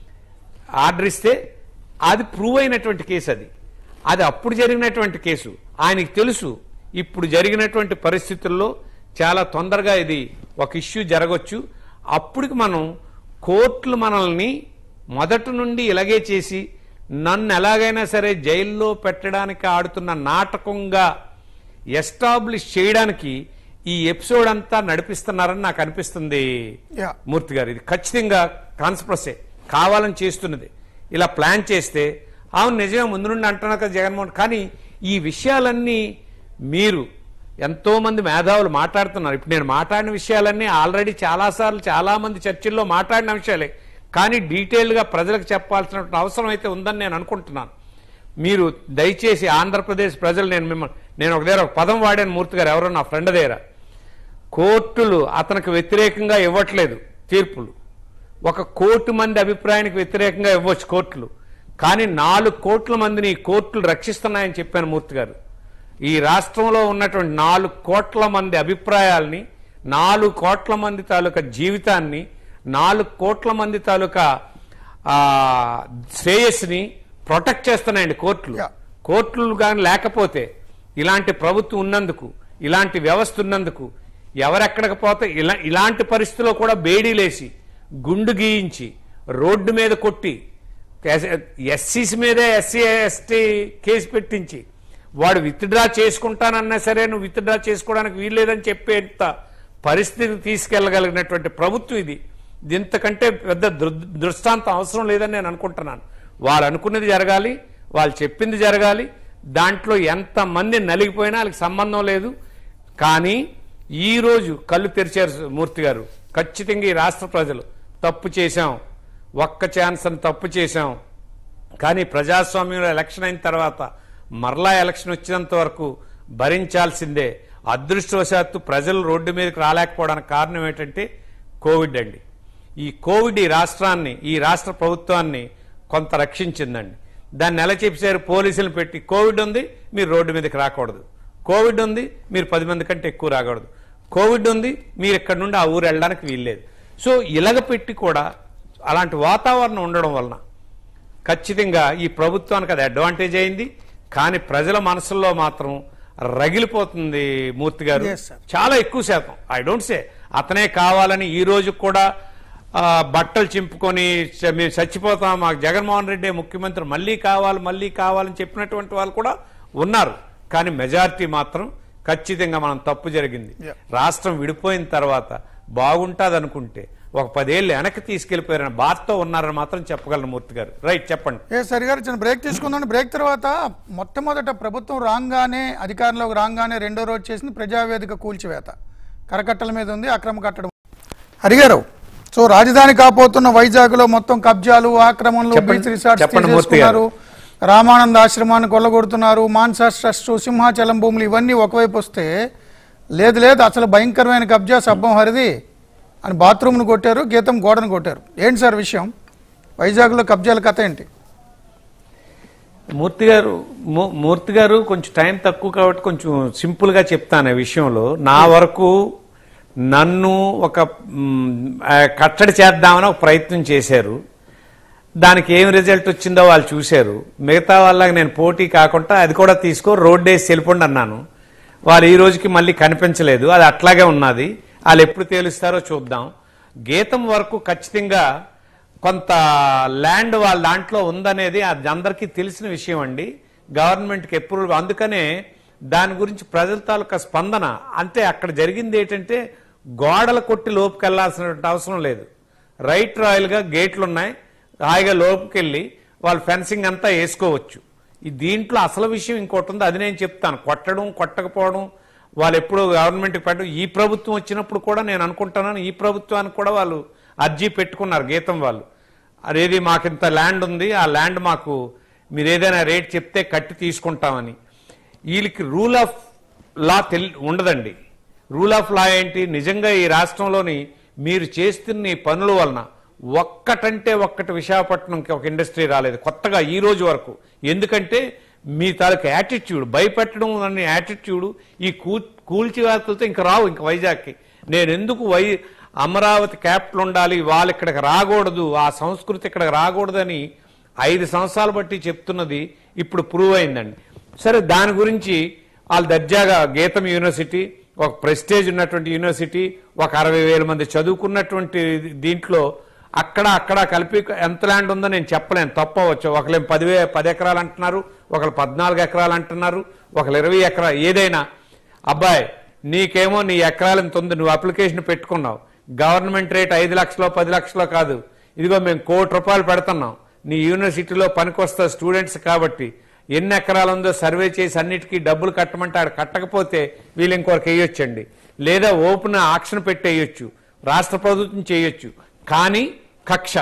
ఆర్డర్ ఇస్తే అది ప్రూవ్ అయినటువంటి కేసు అది అది అప్పుడు జరిగినటువంటి కేసు ఆయనకి తెలుసు ఇప్పుడు జరిగినటువంటి పరిస్థితుల్లో చాలా తొందరగా ఇది ఒక ఇష్యూ జరగవచ్చు అప్పటికి మనం కోర్టులు మనల్ని మొదటి నుండి ఇలాగే చేసి నన్ను ఎలాగైనా సరే జైల్లో పెట్టడానికి ఆడుతున్న నాటకంగా ఎస్టాబ్లిష్ చేయడానికి ఈ ఎపిసోడ్ అంతా నడిపిస్తున్నారని నాకు అనిపిస్తుంది యా మూర్తి గారు ఇది ఖచ్చితంగా కాన్స్ప్రసే కావాలని చేస్తున్నది ఇలా ప్లాన్ చేస్తే అవును నిజమే ముందు నుండి అంటున్నారు కదా జగన్మోహన్ కానీ ఈ విషయాలన్నీ మీరు ఎంతో మంది మేధావులు మాట్లాడుతున్నారు ఇప్పుడు నేను మాట్లాడిన విషయాలన్నీ ఆల్రెడీ చాలాసార్లు చాలా మంది చర్చల్లో మాట్లాడిన విషయాలే కానీ డీటెయిల్గా ప్రజలకు చెప్పాల్సిన అవసరం అయితే ఉందని నేను అనుకుంటున్నాను మీరు దయచేసి ఆంధ్రప్రదేశ్ ప్రజలు నేను మిమ్మల్ని నేను ఒక దగ్గర ఒక పదం వాడాను మూర్తి గారు ఎవరో నా ఫ్రెండ్ దగ్గర కోర్టులు అతనికి వ్యతిరేకంగా ఇవ్వట్లేదు తీర్పులు ఒక కోటి మంది అభిప్రాయానికి వ్యతిరేకంగా ఇవ్వచ్చు కోర్టులు కానీ నాలుగు కోట్ల మందిని ఈ కోర్టులు రక్షిస్తున్నాయని చెప్పాను మూర్తి గారు ఈ రాష్ట్రంలో ఉన్నటువంటి నాలుగు కోట్ల మంది అభిప్రాయాల్ని నాలుగు కోట్ల మంది తాలూకా జీవితాన్ని నాలుగు కోట్ల మంది తాలూకా ఆ, శ్రేయస్సుని ప్రొటెక్ట్ చేస్తున్నాయండి కోర్టులు Yeah. కోర్టులు కానీ లేకపోతే ఇలాంటి ప్రభుత్వం ఉన్నందుకు ఇలాంటి వ్యవస్థ ఉన్నందుకు ఎవరెక్కడికి పోతే ఇలా ఇలాంటి పరిస్థితిలో కూడా బేడీలేసి గుండు గీయించి రోడ్డు మీద కొట్టి ఎస్సీస్ మీదే ఎస్సీ ఎస్టీ కేసు పెట్టించి వాడు విత్డ్రా చేసుకుంటానన్నా సరే నువ్వు విత్డ్రా చేసుకోవడానికి వీల్లేదని చెప్పేంత పరిస్థితికి తీసుకెళ్లగలిగినటువంటి ప్రభుత్వం ఇది ఇంతకంటే పెద్ద దృ- దృష్టాంతం అవసరం లేదని నేను అనుకుంటున్నాను వాళ్ళు అనుకున్నది జరగాలి వాళ్ళు చెప్పింది జరగాలి దాంట్లో ఎంతమంది నలిగిపోయినా వాళ్ళకి సంబంధం లేదు కానీ ఈ రోజు కళ్ళు తెరిచారు మూర్తి గారు ఖచ్చితంగా ఈ రాష్ట్ర ప్రజలు తప్పు చేశాం ఒక్క ఛాన్స్ అని తప్పు చేశాం కానీ ప్రజాస్వామ్యంలో ఎలక్షన్ అయిన తర్వాత మరలా ఎలక్షన్ వచ్చినంత వరకు భరించాల్సిందే అదృష్టవశాత్తు ప్రజలు రోడ్డు మీదకి రాలేకపోవడానికి కారణం ఏంటంటే కోవిడ్ అండి ఈ కోవిడ్ ఈ రాష్ట్రాన్ని ఈ రాష్ట్ర ప్రభుత్వాన్ని కొంత రక్షించిందండి దాన్ని ఎలా చెప్పారు పోలీసులను పెట్టి కోవిడ్ ఉంది మీరు రోడ్డు మీదకి రాకూడదు కోవిడ్ ఉంది మీరు పది మంది కంటే ఎక్కువ రాకూడదు కోవిడ్ ఉంది మీరు ఇక్కడ నుండి ఆ ఊరు వెళ్ళడానికి వీల్లేదు సో ఇలాగ పెట్టి కూడా అలాంటి వాతావరణం ఉండడం వలన ఖచ్చితంగా ఈ ప్రభుత్వానికి అది అడ్వాంటేజ్ అయింది కానీ ప్రజల మనసుల్లో మాత్రం రగిలిపోతుంది మూర్తి గారు Yes, sir. చాలా ఎక్కువ శాతం ఐ డోంట్ సే అతనే కావాలని ఈ రోజు కూడా ఆ, బట్టలు చింపుకొని చ- మేము చచ్చిపోతాం మాకు జగన్మోహన్ రెడ్డి ముఖ్యమంత్రి మళ్ళీ కావాలి మళ్ళీ కావాలని చెప్పినటువంటి వాళ్ళు కూడా ఉన్నారు కానీ మెజారిటీ మాత్రం ఖచ్చితంగా మనం తప్పు జరిగింది Yeah. రాష్ట్రం విడిపోయిన తర్వాత బాగుంటుంది అనుకుంటే ఒక పదేళ్ళు వెనక్కి తీసుకెళ్లిపోయారని బాధతో ఉన్నారని మాత్రం చెప్పగలను మూర్తి గారు రైట్ చెప్పండి ఏ సరి గారు చిన్న బ్రేక్ తీసుకుందాం బ్రేక్ తర్వాత మొట్టమొదట ప్రభుత్వం రాగానే అధికారంలోకి రాగానే రెండో రోజు చేసింది ప్రజావేదిక కూల్చివేత కరకట్టల మీద ఉంది అక్రమ కట్టడం హరిగారు సో రాజధాని కాపోతున్న వైజాగ్లో మొత్తం కబ్జాలు ఆక్రమణలు చెప్పండి. బీచ్ రిసార్ట్స్ చెప్పండి మూర్తి గారు. తీసేసుకున్నారు రామానంద ఆశ్రమాన్ని కొల్లగొడుతున్నారు మాన్సాస్ ట్రస్ట్ సింహాచలం భూములు ఇవన్నీ ఒకవైపు వస్తే లేదు లేదు అసలు భయంకరమైన కబ్జా సబ్బం హరిది అని బాత్రూమ్ను కొట్టారు గీతం గోడను కొట్టారు ఏంటి సార్ విషయం వైజాగ్లో కబ్జాల కథ ఏంటి మూర్తి గారు మూ- మూర్తి గారు కొంచెం టైం తక్కువ కాబట్టి కొంచెం సింపుల్ గా చెప్తాను ఈ విషయంలో నా వరకు నన్ను ఒక మ్, ఆ, కట్టడి చేద్దామని ఒక ప్రయత్నం చేశారు దానికి ఏం రిజల్ట్ వచ్చిందో వాళ్ళు చూశారు మిగతా వాళ్ళకి నేను పోటీ కాకుండా అది కూడా తీసుకో రోడ్ వేసి వెళ్ళిపోండి అన్నాను వాళ్ళు ఈ రోజుకి మళ్ళీ కనిపించలేదు అది అట్లాగే ఉన్నది వాళ్ళు ఎప్పుడు తేలుస్తారో చూద్దాం గీతం వరకు ఖచ్చితంగా కొంత ల్యాండ్ వాళ్ళ దాంట్లో ఉందనేది అది అందరికీ తెలిసిన విషయం అండి గవర్నమెంట్కి ఎప్పుడు అందుకనే దాని గురించి ప్రజల తాలూకా స్పందన అంటే అక్కడ జరిగింది ఏంటంటే గోడల కొట్టి లోపుకెళ్లాల్సినటువంటి అవసరం లేదు రైట్ రాయల్గా గేట్లు ఉన్నాయి హాయిగా లోపుకెళ్ళి వాళ్ళు ఫెన్సింగ్ అంతా వేసుకోవచ్చు ఈ దీంట్లో అసలు విషయం ఇంకోటి ఉంది అది నేను చెప్తాను కొట్టడం కొట్టకపోవడం వాళ్ళు ఎప్పుడు గవర్నమెంట్కి పెట్టడం ఈ ప్రభుత్వం వచ్చినప్పుడు కూడా నేను అనుకుంటున్నాను ఈ ప్రభుత్వానికి కూడా వాళ్ళు అర్జీ పెట్టుకున్నారు గీతం వాళ్ళు అదేది మాకు ఇంత ల్యాండ్ ఉంది ఆ ల్యాండ్ మాకు మీరు ఏదైనా రేట్ చెప్తే కట్టి తీసుకుంటామని వీళ్ళకి రూల్ ఆఫ్ లా తెలి ఉండదండి రూల్ ఆఫ్ లా ఏంటి నిజంగా ఈ రాష్ట్రంలోని మీరు చేస్తున్న ఈ పనుల వలన ఒక్కటంటే ఒక్కటి విశాఖపట్నంకి ఒక ఇండస్ట్రీ రాలేదు కొత్తగా ఈ రోజు వరకు ఎందుకంటే మీ తాలూకు యాటిట్యూడ్ భయపెట్టడం అనే యాటిట్యూడ్ ఈ కూ కూల్చివేతలతో ఇంకా రావు ఇంకా వైజాగ్కి నేను ఎందుకు వై అమరావతి క్యాపిటల్ ఉండాలి వాళ్ళు ఇక్కడికి రాకూడదు ఆ సంస్కృతి ఇక్కడికి రాకూడదని ఐదు సంవత్సరాలు బట్టి చెప్తున్నది ఇప్పుడు ప్రూవ్ అయిందండి సరే దాని గురించి వాళ్ళు దర్జాగా గీతం యూనివర్సిటీ ఒక ప్రెస్టేజ్ ఉన్నటువంటి యూనివర్సిటీ ఒక అరవై వేల మంది చదువుకున్నటువంటి దీంట్లో అక్కడ అక్కడ కలిపి ఎంత ల్యాండ్ ఉందో నేను చెప్పలేను తప్పవచ్చు ఒకళ్ళేం పదివే పది ఎకరాలు అంటున్నారు ఒకళ్ళు పద్నాలుగు ఎకరాలు అంటున్నారు ఒకళ్ళు ఇరవై ఎకరాలు ఏదైనా అబ్బాయి నీకేమో నీ ఎకరాలు ఇంత ఉంది నువ్వు అప్లికేషన్ పెట్టుకున్నావు గవర్నమెంట్ రేట్ ఐదు లక్షలో పది లక్షలో కాదు ఇదిగో మేము కోటి రూపాయలు పెడుతున్నాం నీ యూనివర్సిటీలో పనికొస్తా స్టూడెంట్స్ కాబట్టి ఎన్ని ఎకరాలు ఉందో సర్వే చేసి అన్నిటికీ డబ్బులు కట్టమంటే ఆడ కట్టకపోతే వీళ్ళు ఇంకొకరికి వేయొచ్చండి లేదా ఓపెన్ ఆక్షన్ పెట్టి వేయొచ్చు రాష్ట్ర ప్రభుత్వం చేయొచ్చు కానీ కక్ష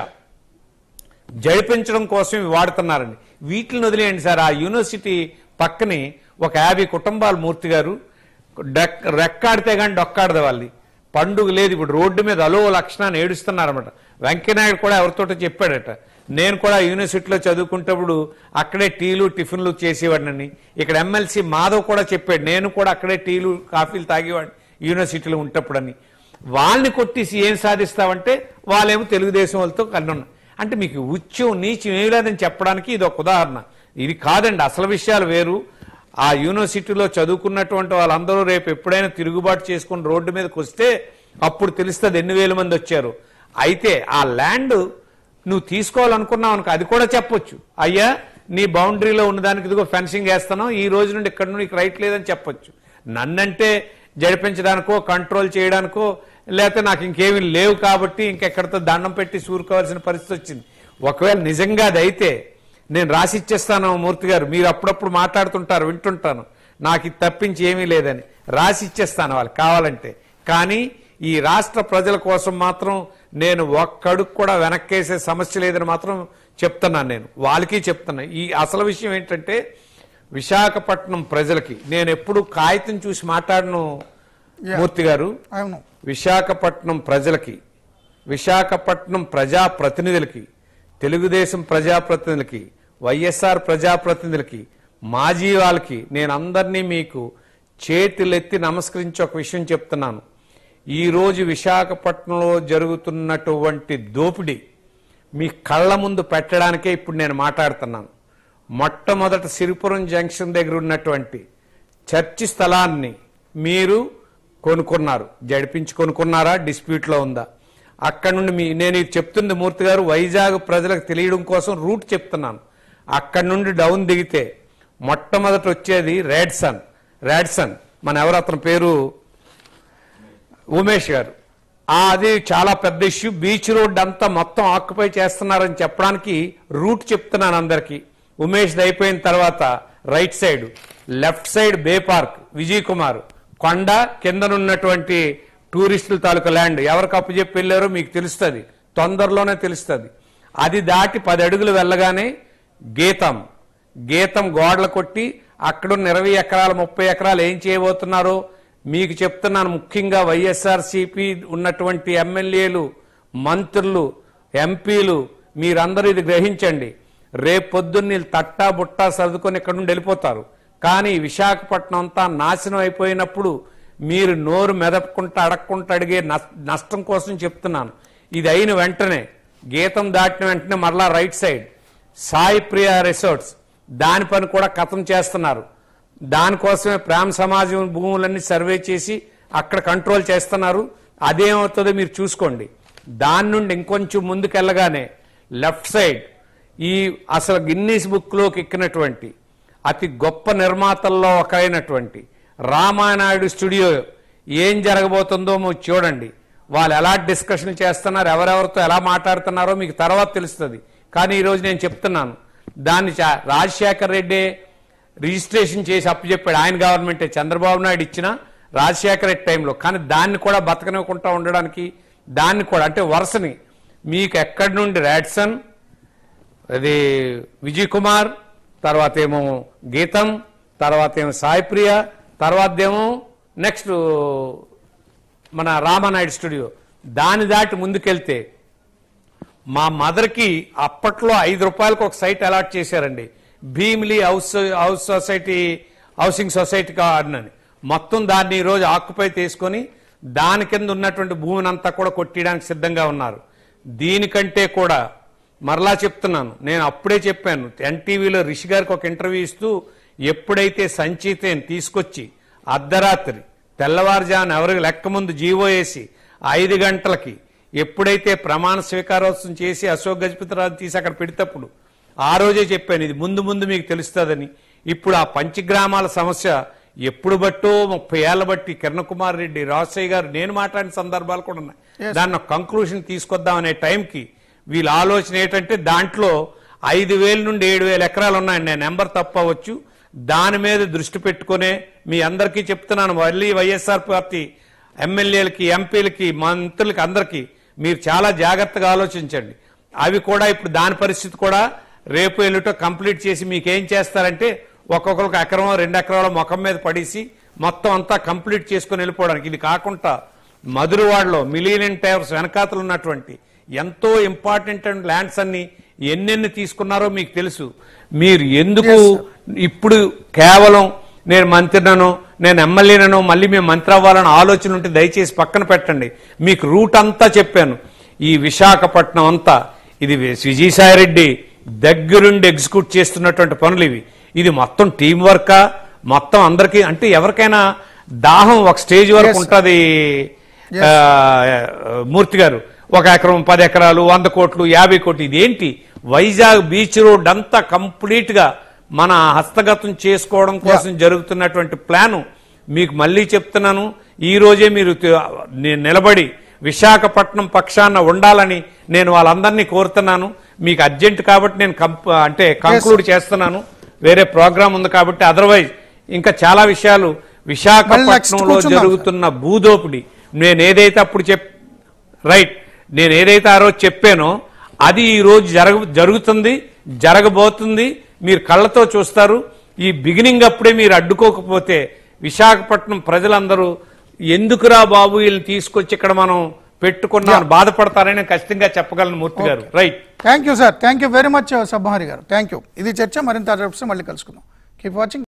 జడిపించడం కోసం ఇవి వాడుతున్నారండి వీటిని వదిలేయండి సార్ ఆ యూనివర్సిటీ పక్కనే ఒక యాభై కుటుంబాలు మూర్తి గారు డెక్- రెక్కాడితే కానీ డొక్కాడదు వాళ్ళది పండుగ లేదు ఇప్పుడు రోడ్డు మీద అలో లక్షణాన్ని ఏడుస్తున్నారన్నమాట వెంకయ్యనాయుడు కూడా ఎవరితోటో చెప్పాడట నేను కూడా యూనివర్సిటీలో చదువుకుంటప్పుడు అక్కడే టీలు టిఫిన్లు చేసేవాడినని ఇక్కడ ఎమ్మెల్సీ మాధవ్ కూడా చెప్పాడు నేను కూడా అక్కడే టీలు కాఫీలు తాగేవాడిని యూనివర్సిటీలో ఉంటప్పుడని వాళ్ళని కొట్టేసి ఏం సాధిస్తావంటే వాళ్ళేమో తెలుగుదేశం వాళ్ళతో కన్నున్నారు అంటే మీకు ఉచ్చం నీచం ఏం లేదని చెప్పడానికి ఇది ఒక ఉదాహరణ ఇది కాదండి అసలు విషయాలు వేరు ఆ యూనివర్సిటీలో చదువుకున్నటువంటి వాళ్ళందరూ రేపు ఎప్పుడైనా తిరుగుబాటు చేసుకుని రోడ్డు మీదకి వస్తే అప్పుడు తెలుస్తుంది ఎన్ని వేల మంది వచ్చారు అయితే ఆ ల్యాండ్ నువ్వు తీసుకోవాలనుకున్నావు అనుకో అది కూడా చెప్పొచ్చు అయ్యా నీ బౌండరీలో ఉన్నదానికి ఇదిగో ఫెన్సింగ్ వేస్తాను ఈ రోజు నుండి ఇక్కడ నుండి నీకు రైట్ లేదని చెప్పొచ్చు నన్నంటే జడిపించడానికో కంట్రోల్ చేయడానికో లేకపోతే నాకు ఇంకేమీ లేవు కాబట్టి ఇంకెక్కడితో దండం పెట్టి సూరుకోవాల్సిన పరిస్థితి వచ్చింది ఒకవేళ నిజంగా అది అయితే నేను రాసి ఇచ్చేస్తాను మూర్తి గారు మీరు అప్పుడప్పుడు మాట్లాడుతుంటారు వింటుంటాను నాకు ఇది తప్పించి ఏమీ లేదని రాసి ఇచ్చేస్తాను వాళ్ళకి కావాలంటే కానీ ఈ రాష్ట్ర ప్రజల కోసం మాత్రం నేను ఒక్కడుకు కూడా వెనక్కేసే సమస్య లేదని మాత్రం చెప్తున్నాను నేను వాళ్ళకి చెప్తున్నా ఈ అసలు విషయం ఏంటంటే విశాఖపట్నం ప్రజలకి నేను ఎప్పుడు కాగితం చూసి మాట్లాడను మూర్తి గారు అవును విశాఖపట్నం ప్రజలకి విశాఖపట్నం ప్రజాప్రతినిధులకి తెలుగుదేశం ప్రజాప్రతినిధులకి వైఎస్ఆర్ ప్రజాప్రతినిధులకి మాజీ వాళ్ళకి నేను అందరినీ మీకు చేతులెత్తి నమస్కరించి ఒక విషయం చెప్తున్నాను ఈరోజు విశాఖపట్నంలో జరుగుతున్నటువంటి దోపిడీ మీ కళ్ళ ముందు పెట్టడానికే ఇప్పుడు నేను మాట్లాడుతున్నాను మొట్టమొదట సిరిపురం జంక్షన్ దగ్గర ఉన్నటువంటి చర్చి స్థలాన్ని మీరు కొనుక్కున్నారు జడిపించి కొనుక్కున్నారా డిస్ప్యూట్లో ఉందా అక్కడ నుండి మీ నేను ఇది చెప్తుంది మూర్తి గారు వైజాగ్ ప్రజలకు తెలియడం కోసం రూట్ చెప్తున్నాను అక్కడ నుండి డౌన్ దిగితే మొట్టమొదట వచ్చేది రేడ్సన్ రేడ్సన్ మన ఎవరు అతని పేరు ఉమేష్ గారు ఆ, అది చాలా పెద్ద ఇష్యూ బీచ్ రోడ్ అంతా మొత్తం ఆక్యుపై చేస్తున్నారని చెప్పడానికి రూట్ చెప్తున్నాను అందరికి ఉమేష్ అయిపోయిన తర్వాత right side left side bay park Vijay Kumar కొండ కిందనున్నటువంటి టూరిస్టుల తాలూకా ల్యాండ్ ఎవరికి అప్పు చెప్పి వెళ్ళారో మీకు తెలుస్తుంది తొందరలోనే తెలుస్తుంది అది దాటి పది అడుగులు వెళ్ళగానే గీతం గీతం గోడలు కొట్టి అక్కడున్న ఇరవై ఎకరాలు ముప్పై ఎకరాలు ఏం చేయబోతున్నారో మీకు చెప్తున్నాను ముఖ్యంగా వైఎస్ఆర్సీపీ ఉన్నటువంటి ఎమ్మెల్యేలు మంత్రులు ఎంపీలు మీరందరూ ఇది గ్రహించండి రేపు పొద్దున్న వీళ్ళు తట్టా బుట్టా సర్దుకొని ఇక్కడ నుండి వెళ్ళిపోతారు కానీ విశాఖపట్నం అంతా నాశనం అయిపోయినప్పుడు మీరు నోరు మెదపకుండా అడగకుండా అడిగే నస్- నష్టం కోసం చెప్తున్నాను ఇది అయిన వెంటనే గీతం దాటిన వెంటనే మరలా right side Sai Priya resorts దాని పని కూడా కథం చేస్తున్నారు దానికోసమే ప్రేమ సమాజం భూములన్నీ సర్వే చేసి అక్కడ కంట్రోల్ చేస్తున్నారు అదేమవుతుందో మీరు చూసుకోండి దాని నుండి ఇంకొంచెం ముందుకెళ్ళగానే లెఫ్ట్ సైడ్ ఈ అసలు గిన్నీస్ బుక్లోకి ఎక్కినటువంటి అతి గొప్ప నిర్మాతల్లో ఒకరైనటువంటి రామానాయుడు స్టూడియో ఏం జరగబోతుందో మీరు చూడండి వాళ్ళు ఎలా డిస్కషన్ చేస్తున్నారు ఎవరెవరితో ఎలా మాట్లాడుతున్నారో మీకు తర్వాత తెలుస్తుంది కానీ ఈరోజు నేను చెప్తున్నాను దాన్ని చా- రాజశేఖర్ రెడ్డి రిజిస్ట్రేషన్ చేసి అప్పచెప్పాడు ఆయన గవర్నమెంటే చంద్రబాబు నాయుడు ఇచ్చిన రాజశేఖర రెడ్డి టైంలో కానీ దాన్ని కూడా బతకనివ్వకుండా ఉండడానికి దాన్ని కూడా అంటే వరుసని మీకు ఎక్కడి నుండి రాడ్సన్ అది విజయ్ కుమార్ తర్వాత ఏమో గీతం తర్వాత ఏమో సాయి ప్రియ తర్వాత ఏమో నెక్స్ట్ మన రామానాయుడు స్టూడియో దాని దాటి ముందుకెళ్తే మా మదర్కి అప్పట్లో ఐదు రూపాయలకు ఒక సైట్ అలాట్ చేశారండి Bheemili house house society housing society అని మొత్తం దాన్ని ఈరోజు ఆక్యుపై తీసుకొని దాని కింద ఉన్నటువంటి భూమిని అంతా కూడా కొట్టేయడానికి సిద్ధంగా ఉన్నారు దీనికంటే కూడా మరలా చెప్తున్నాను నేను అప్పుడే చెప్పాను ఎన్టీవీలో రిషి గారికి ఒక ఇంటర్వ్యూ ఇస్తూ ఎప్పుడైతే సంచితేని తీసుకొచ్చి అర్ధరాత్రి తెల్లవారుజామున ఎవరికి లెక్క ముందు జీవో వేసి ఐదు గంటలకి ఎప్పుడైతే ప్రమాణ స్వీకారోత్సవం చేసి అశోక్ గజపతిరాజు తీసి అక్కడ పెడితప్పుడు ఆ రోజే చెప్పాను ఇది ముందు ముందు మీకు తెలుస్తుందని ఇప్పుడు ఆ పంచగ్రామాల సమస్య ఎప్పుడు బట్టో ముప్పై ఏళ్ల బట్టి కిరణ్ కుమార్ రెడ్డి రాజశయ్య గారు నేను మాట్లాడిన సందర్భాలు కూడా ఉన్నాయి దాన్ని ఒక కంక్లూషన్ తీసుకొద్దాం అనే టైంకి వీళ్ళ ఆలోచన ఏంటంటే దాంట్లో ఐదు వేల నుండి ఏడు వేల ఎకరాలు ఉన్నాయండి నేను నెంబర్ తప్పవచ్చు దాని మీద దృష్టి పెట్టుకునే మీ అందరికీ చెప్తున్నాను మళ్ళీ వైఎస్ఆర్ పార్టీ ఎమ్మెల్యేలకి ఎంపీలకి మంత్రులకి అందరికీ మీరు చాలా జాగ్రత్తగా ఆలోచించండి అవి కూడా ఇప్పుడు దాని పరిస్థితి కూడా రేపు ఎల్లుటో కంప్లీట్ చేసి మీకు ఏం చేస్తారంటే ఒక్కొక్కరికి ఎకరం రెండు ఎకరాల ముఖం మీద పడేసి మొత్తం అంతా కంప్లీట్ చేసుకుని వెళ్ళిపోవడానికి ఇది కాకుండా మధురవాడలో మిలీనియన్ టైర్స్ వెనకాతలు ఉన్నటువంటి ఎంతో ఇంపార్టెంట్ అండ్ ల్యాండ్స్ అన్ని ఎన్నెన్ని తీసుకున్నారో మీకు తెలుసు మీరు ఎందుకు ఇప్పుడు కేవలం నేను మంత్రినను నేను ఎమ్మెల్యేనను మళ్ళీ మేము మంత్రి అవ్వాలని ఆలోచన ఉంటే దయచేసి పక్కన పెట్టండి మీకు రూట్ అంతా చెప్పాను ఈ విశాఖపట్నం అంతా ఇది విజయసాయిరెడ్డి దగ్గరుండి ఎగ్జిక్యూట్ చేస్తున్నటువంటి పనులు ఇవి ఇది మొత్తం టీం వర్కా మొత్తం అందరికీ అంటే ఎవరికైనా దాహం ఒక స్టేజ్ వరకు Yes. ఉంటుంది ఆ, మూర్తి గారు ఒక ఎకరం పది ఎకరాలు వంద కోట్లు యాభై కోట్లు ఇదేంటి వైజాగ్ బీచ్ రోడ్ అంతా కంప్లీట్ గా మన హస్తగతం చేసుకోవడం కోసం జరుగుతున్నటువంటి ప్లాను మీకు మళ్ళీ చెప్తున్నాను ఈ రోజే మీరు తి- ని- నిలబడి విశాఖపట్నం పక్షాన ఉండాలని నేను వాళ్ళందరినీ కోరుతున్నాను మీకు అర్జెంట్ కాబట్టి నేను కంప్ అంటే కంక్లూడ్ చేస్తున్నాను వేరే ప్రోగ్రామ్ ఉంది కాబట్టి అదర్వైజ్ ఇంకా చాలా విషయాలు విశాఖపట్నంలో కూర్చుందాం, జరుగుతున్న భూదోపిడి నేను ఏదైతే అప్పుడు చెప్ రైట్ నేను ఏదైతే ఆ రోజు చెప్పానో అది ఈ రోజు జరగ జరుగుతుంది జరగబోతుంది మీరు కళ్ళతో చూస్తారు ఈ బిగినింగ్ అప్పుడే మీరు అడ్డుకోకపోతే విశాఖపట్నం ప్రజలందరూ ఎందుకురా బాబు వీళ్ళని తీసుకొచ్చి ఇక్కడ మనం పెట్టుకున్నాను బాధపడతారని ఖచ్చితంగా చెప్పగలను Murthy garu right thank you sir thank you very much Sabbahari garu thank you ఇది చర్చ మరింత రేపు మళ్ళీ కలుసుకుందాం కీప్ వాచింగ్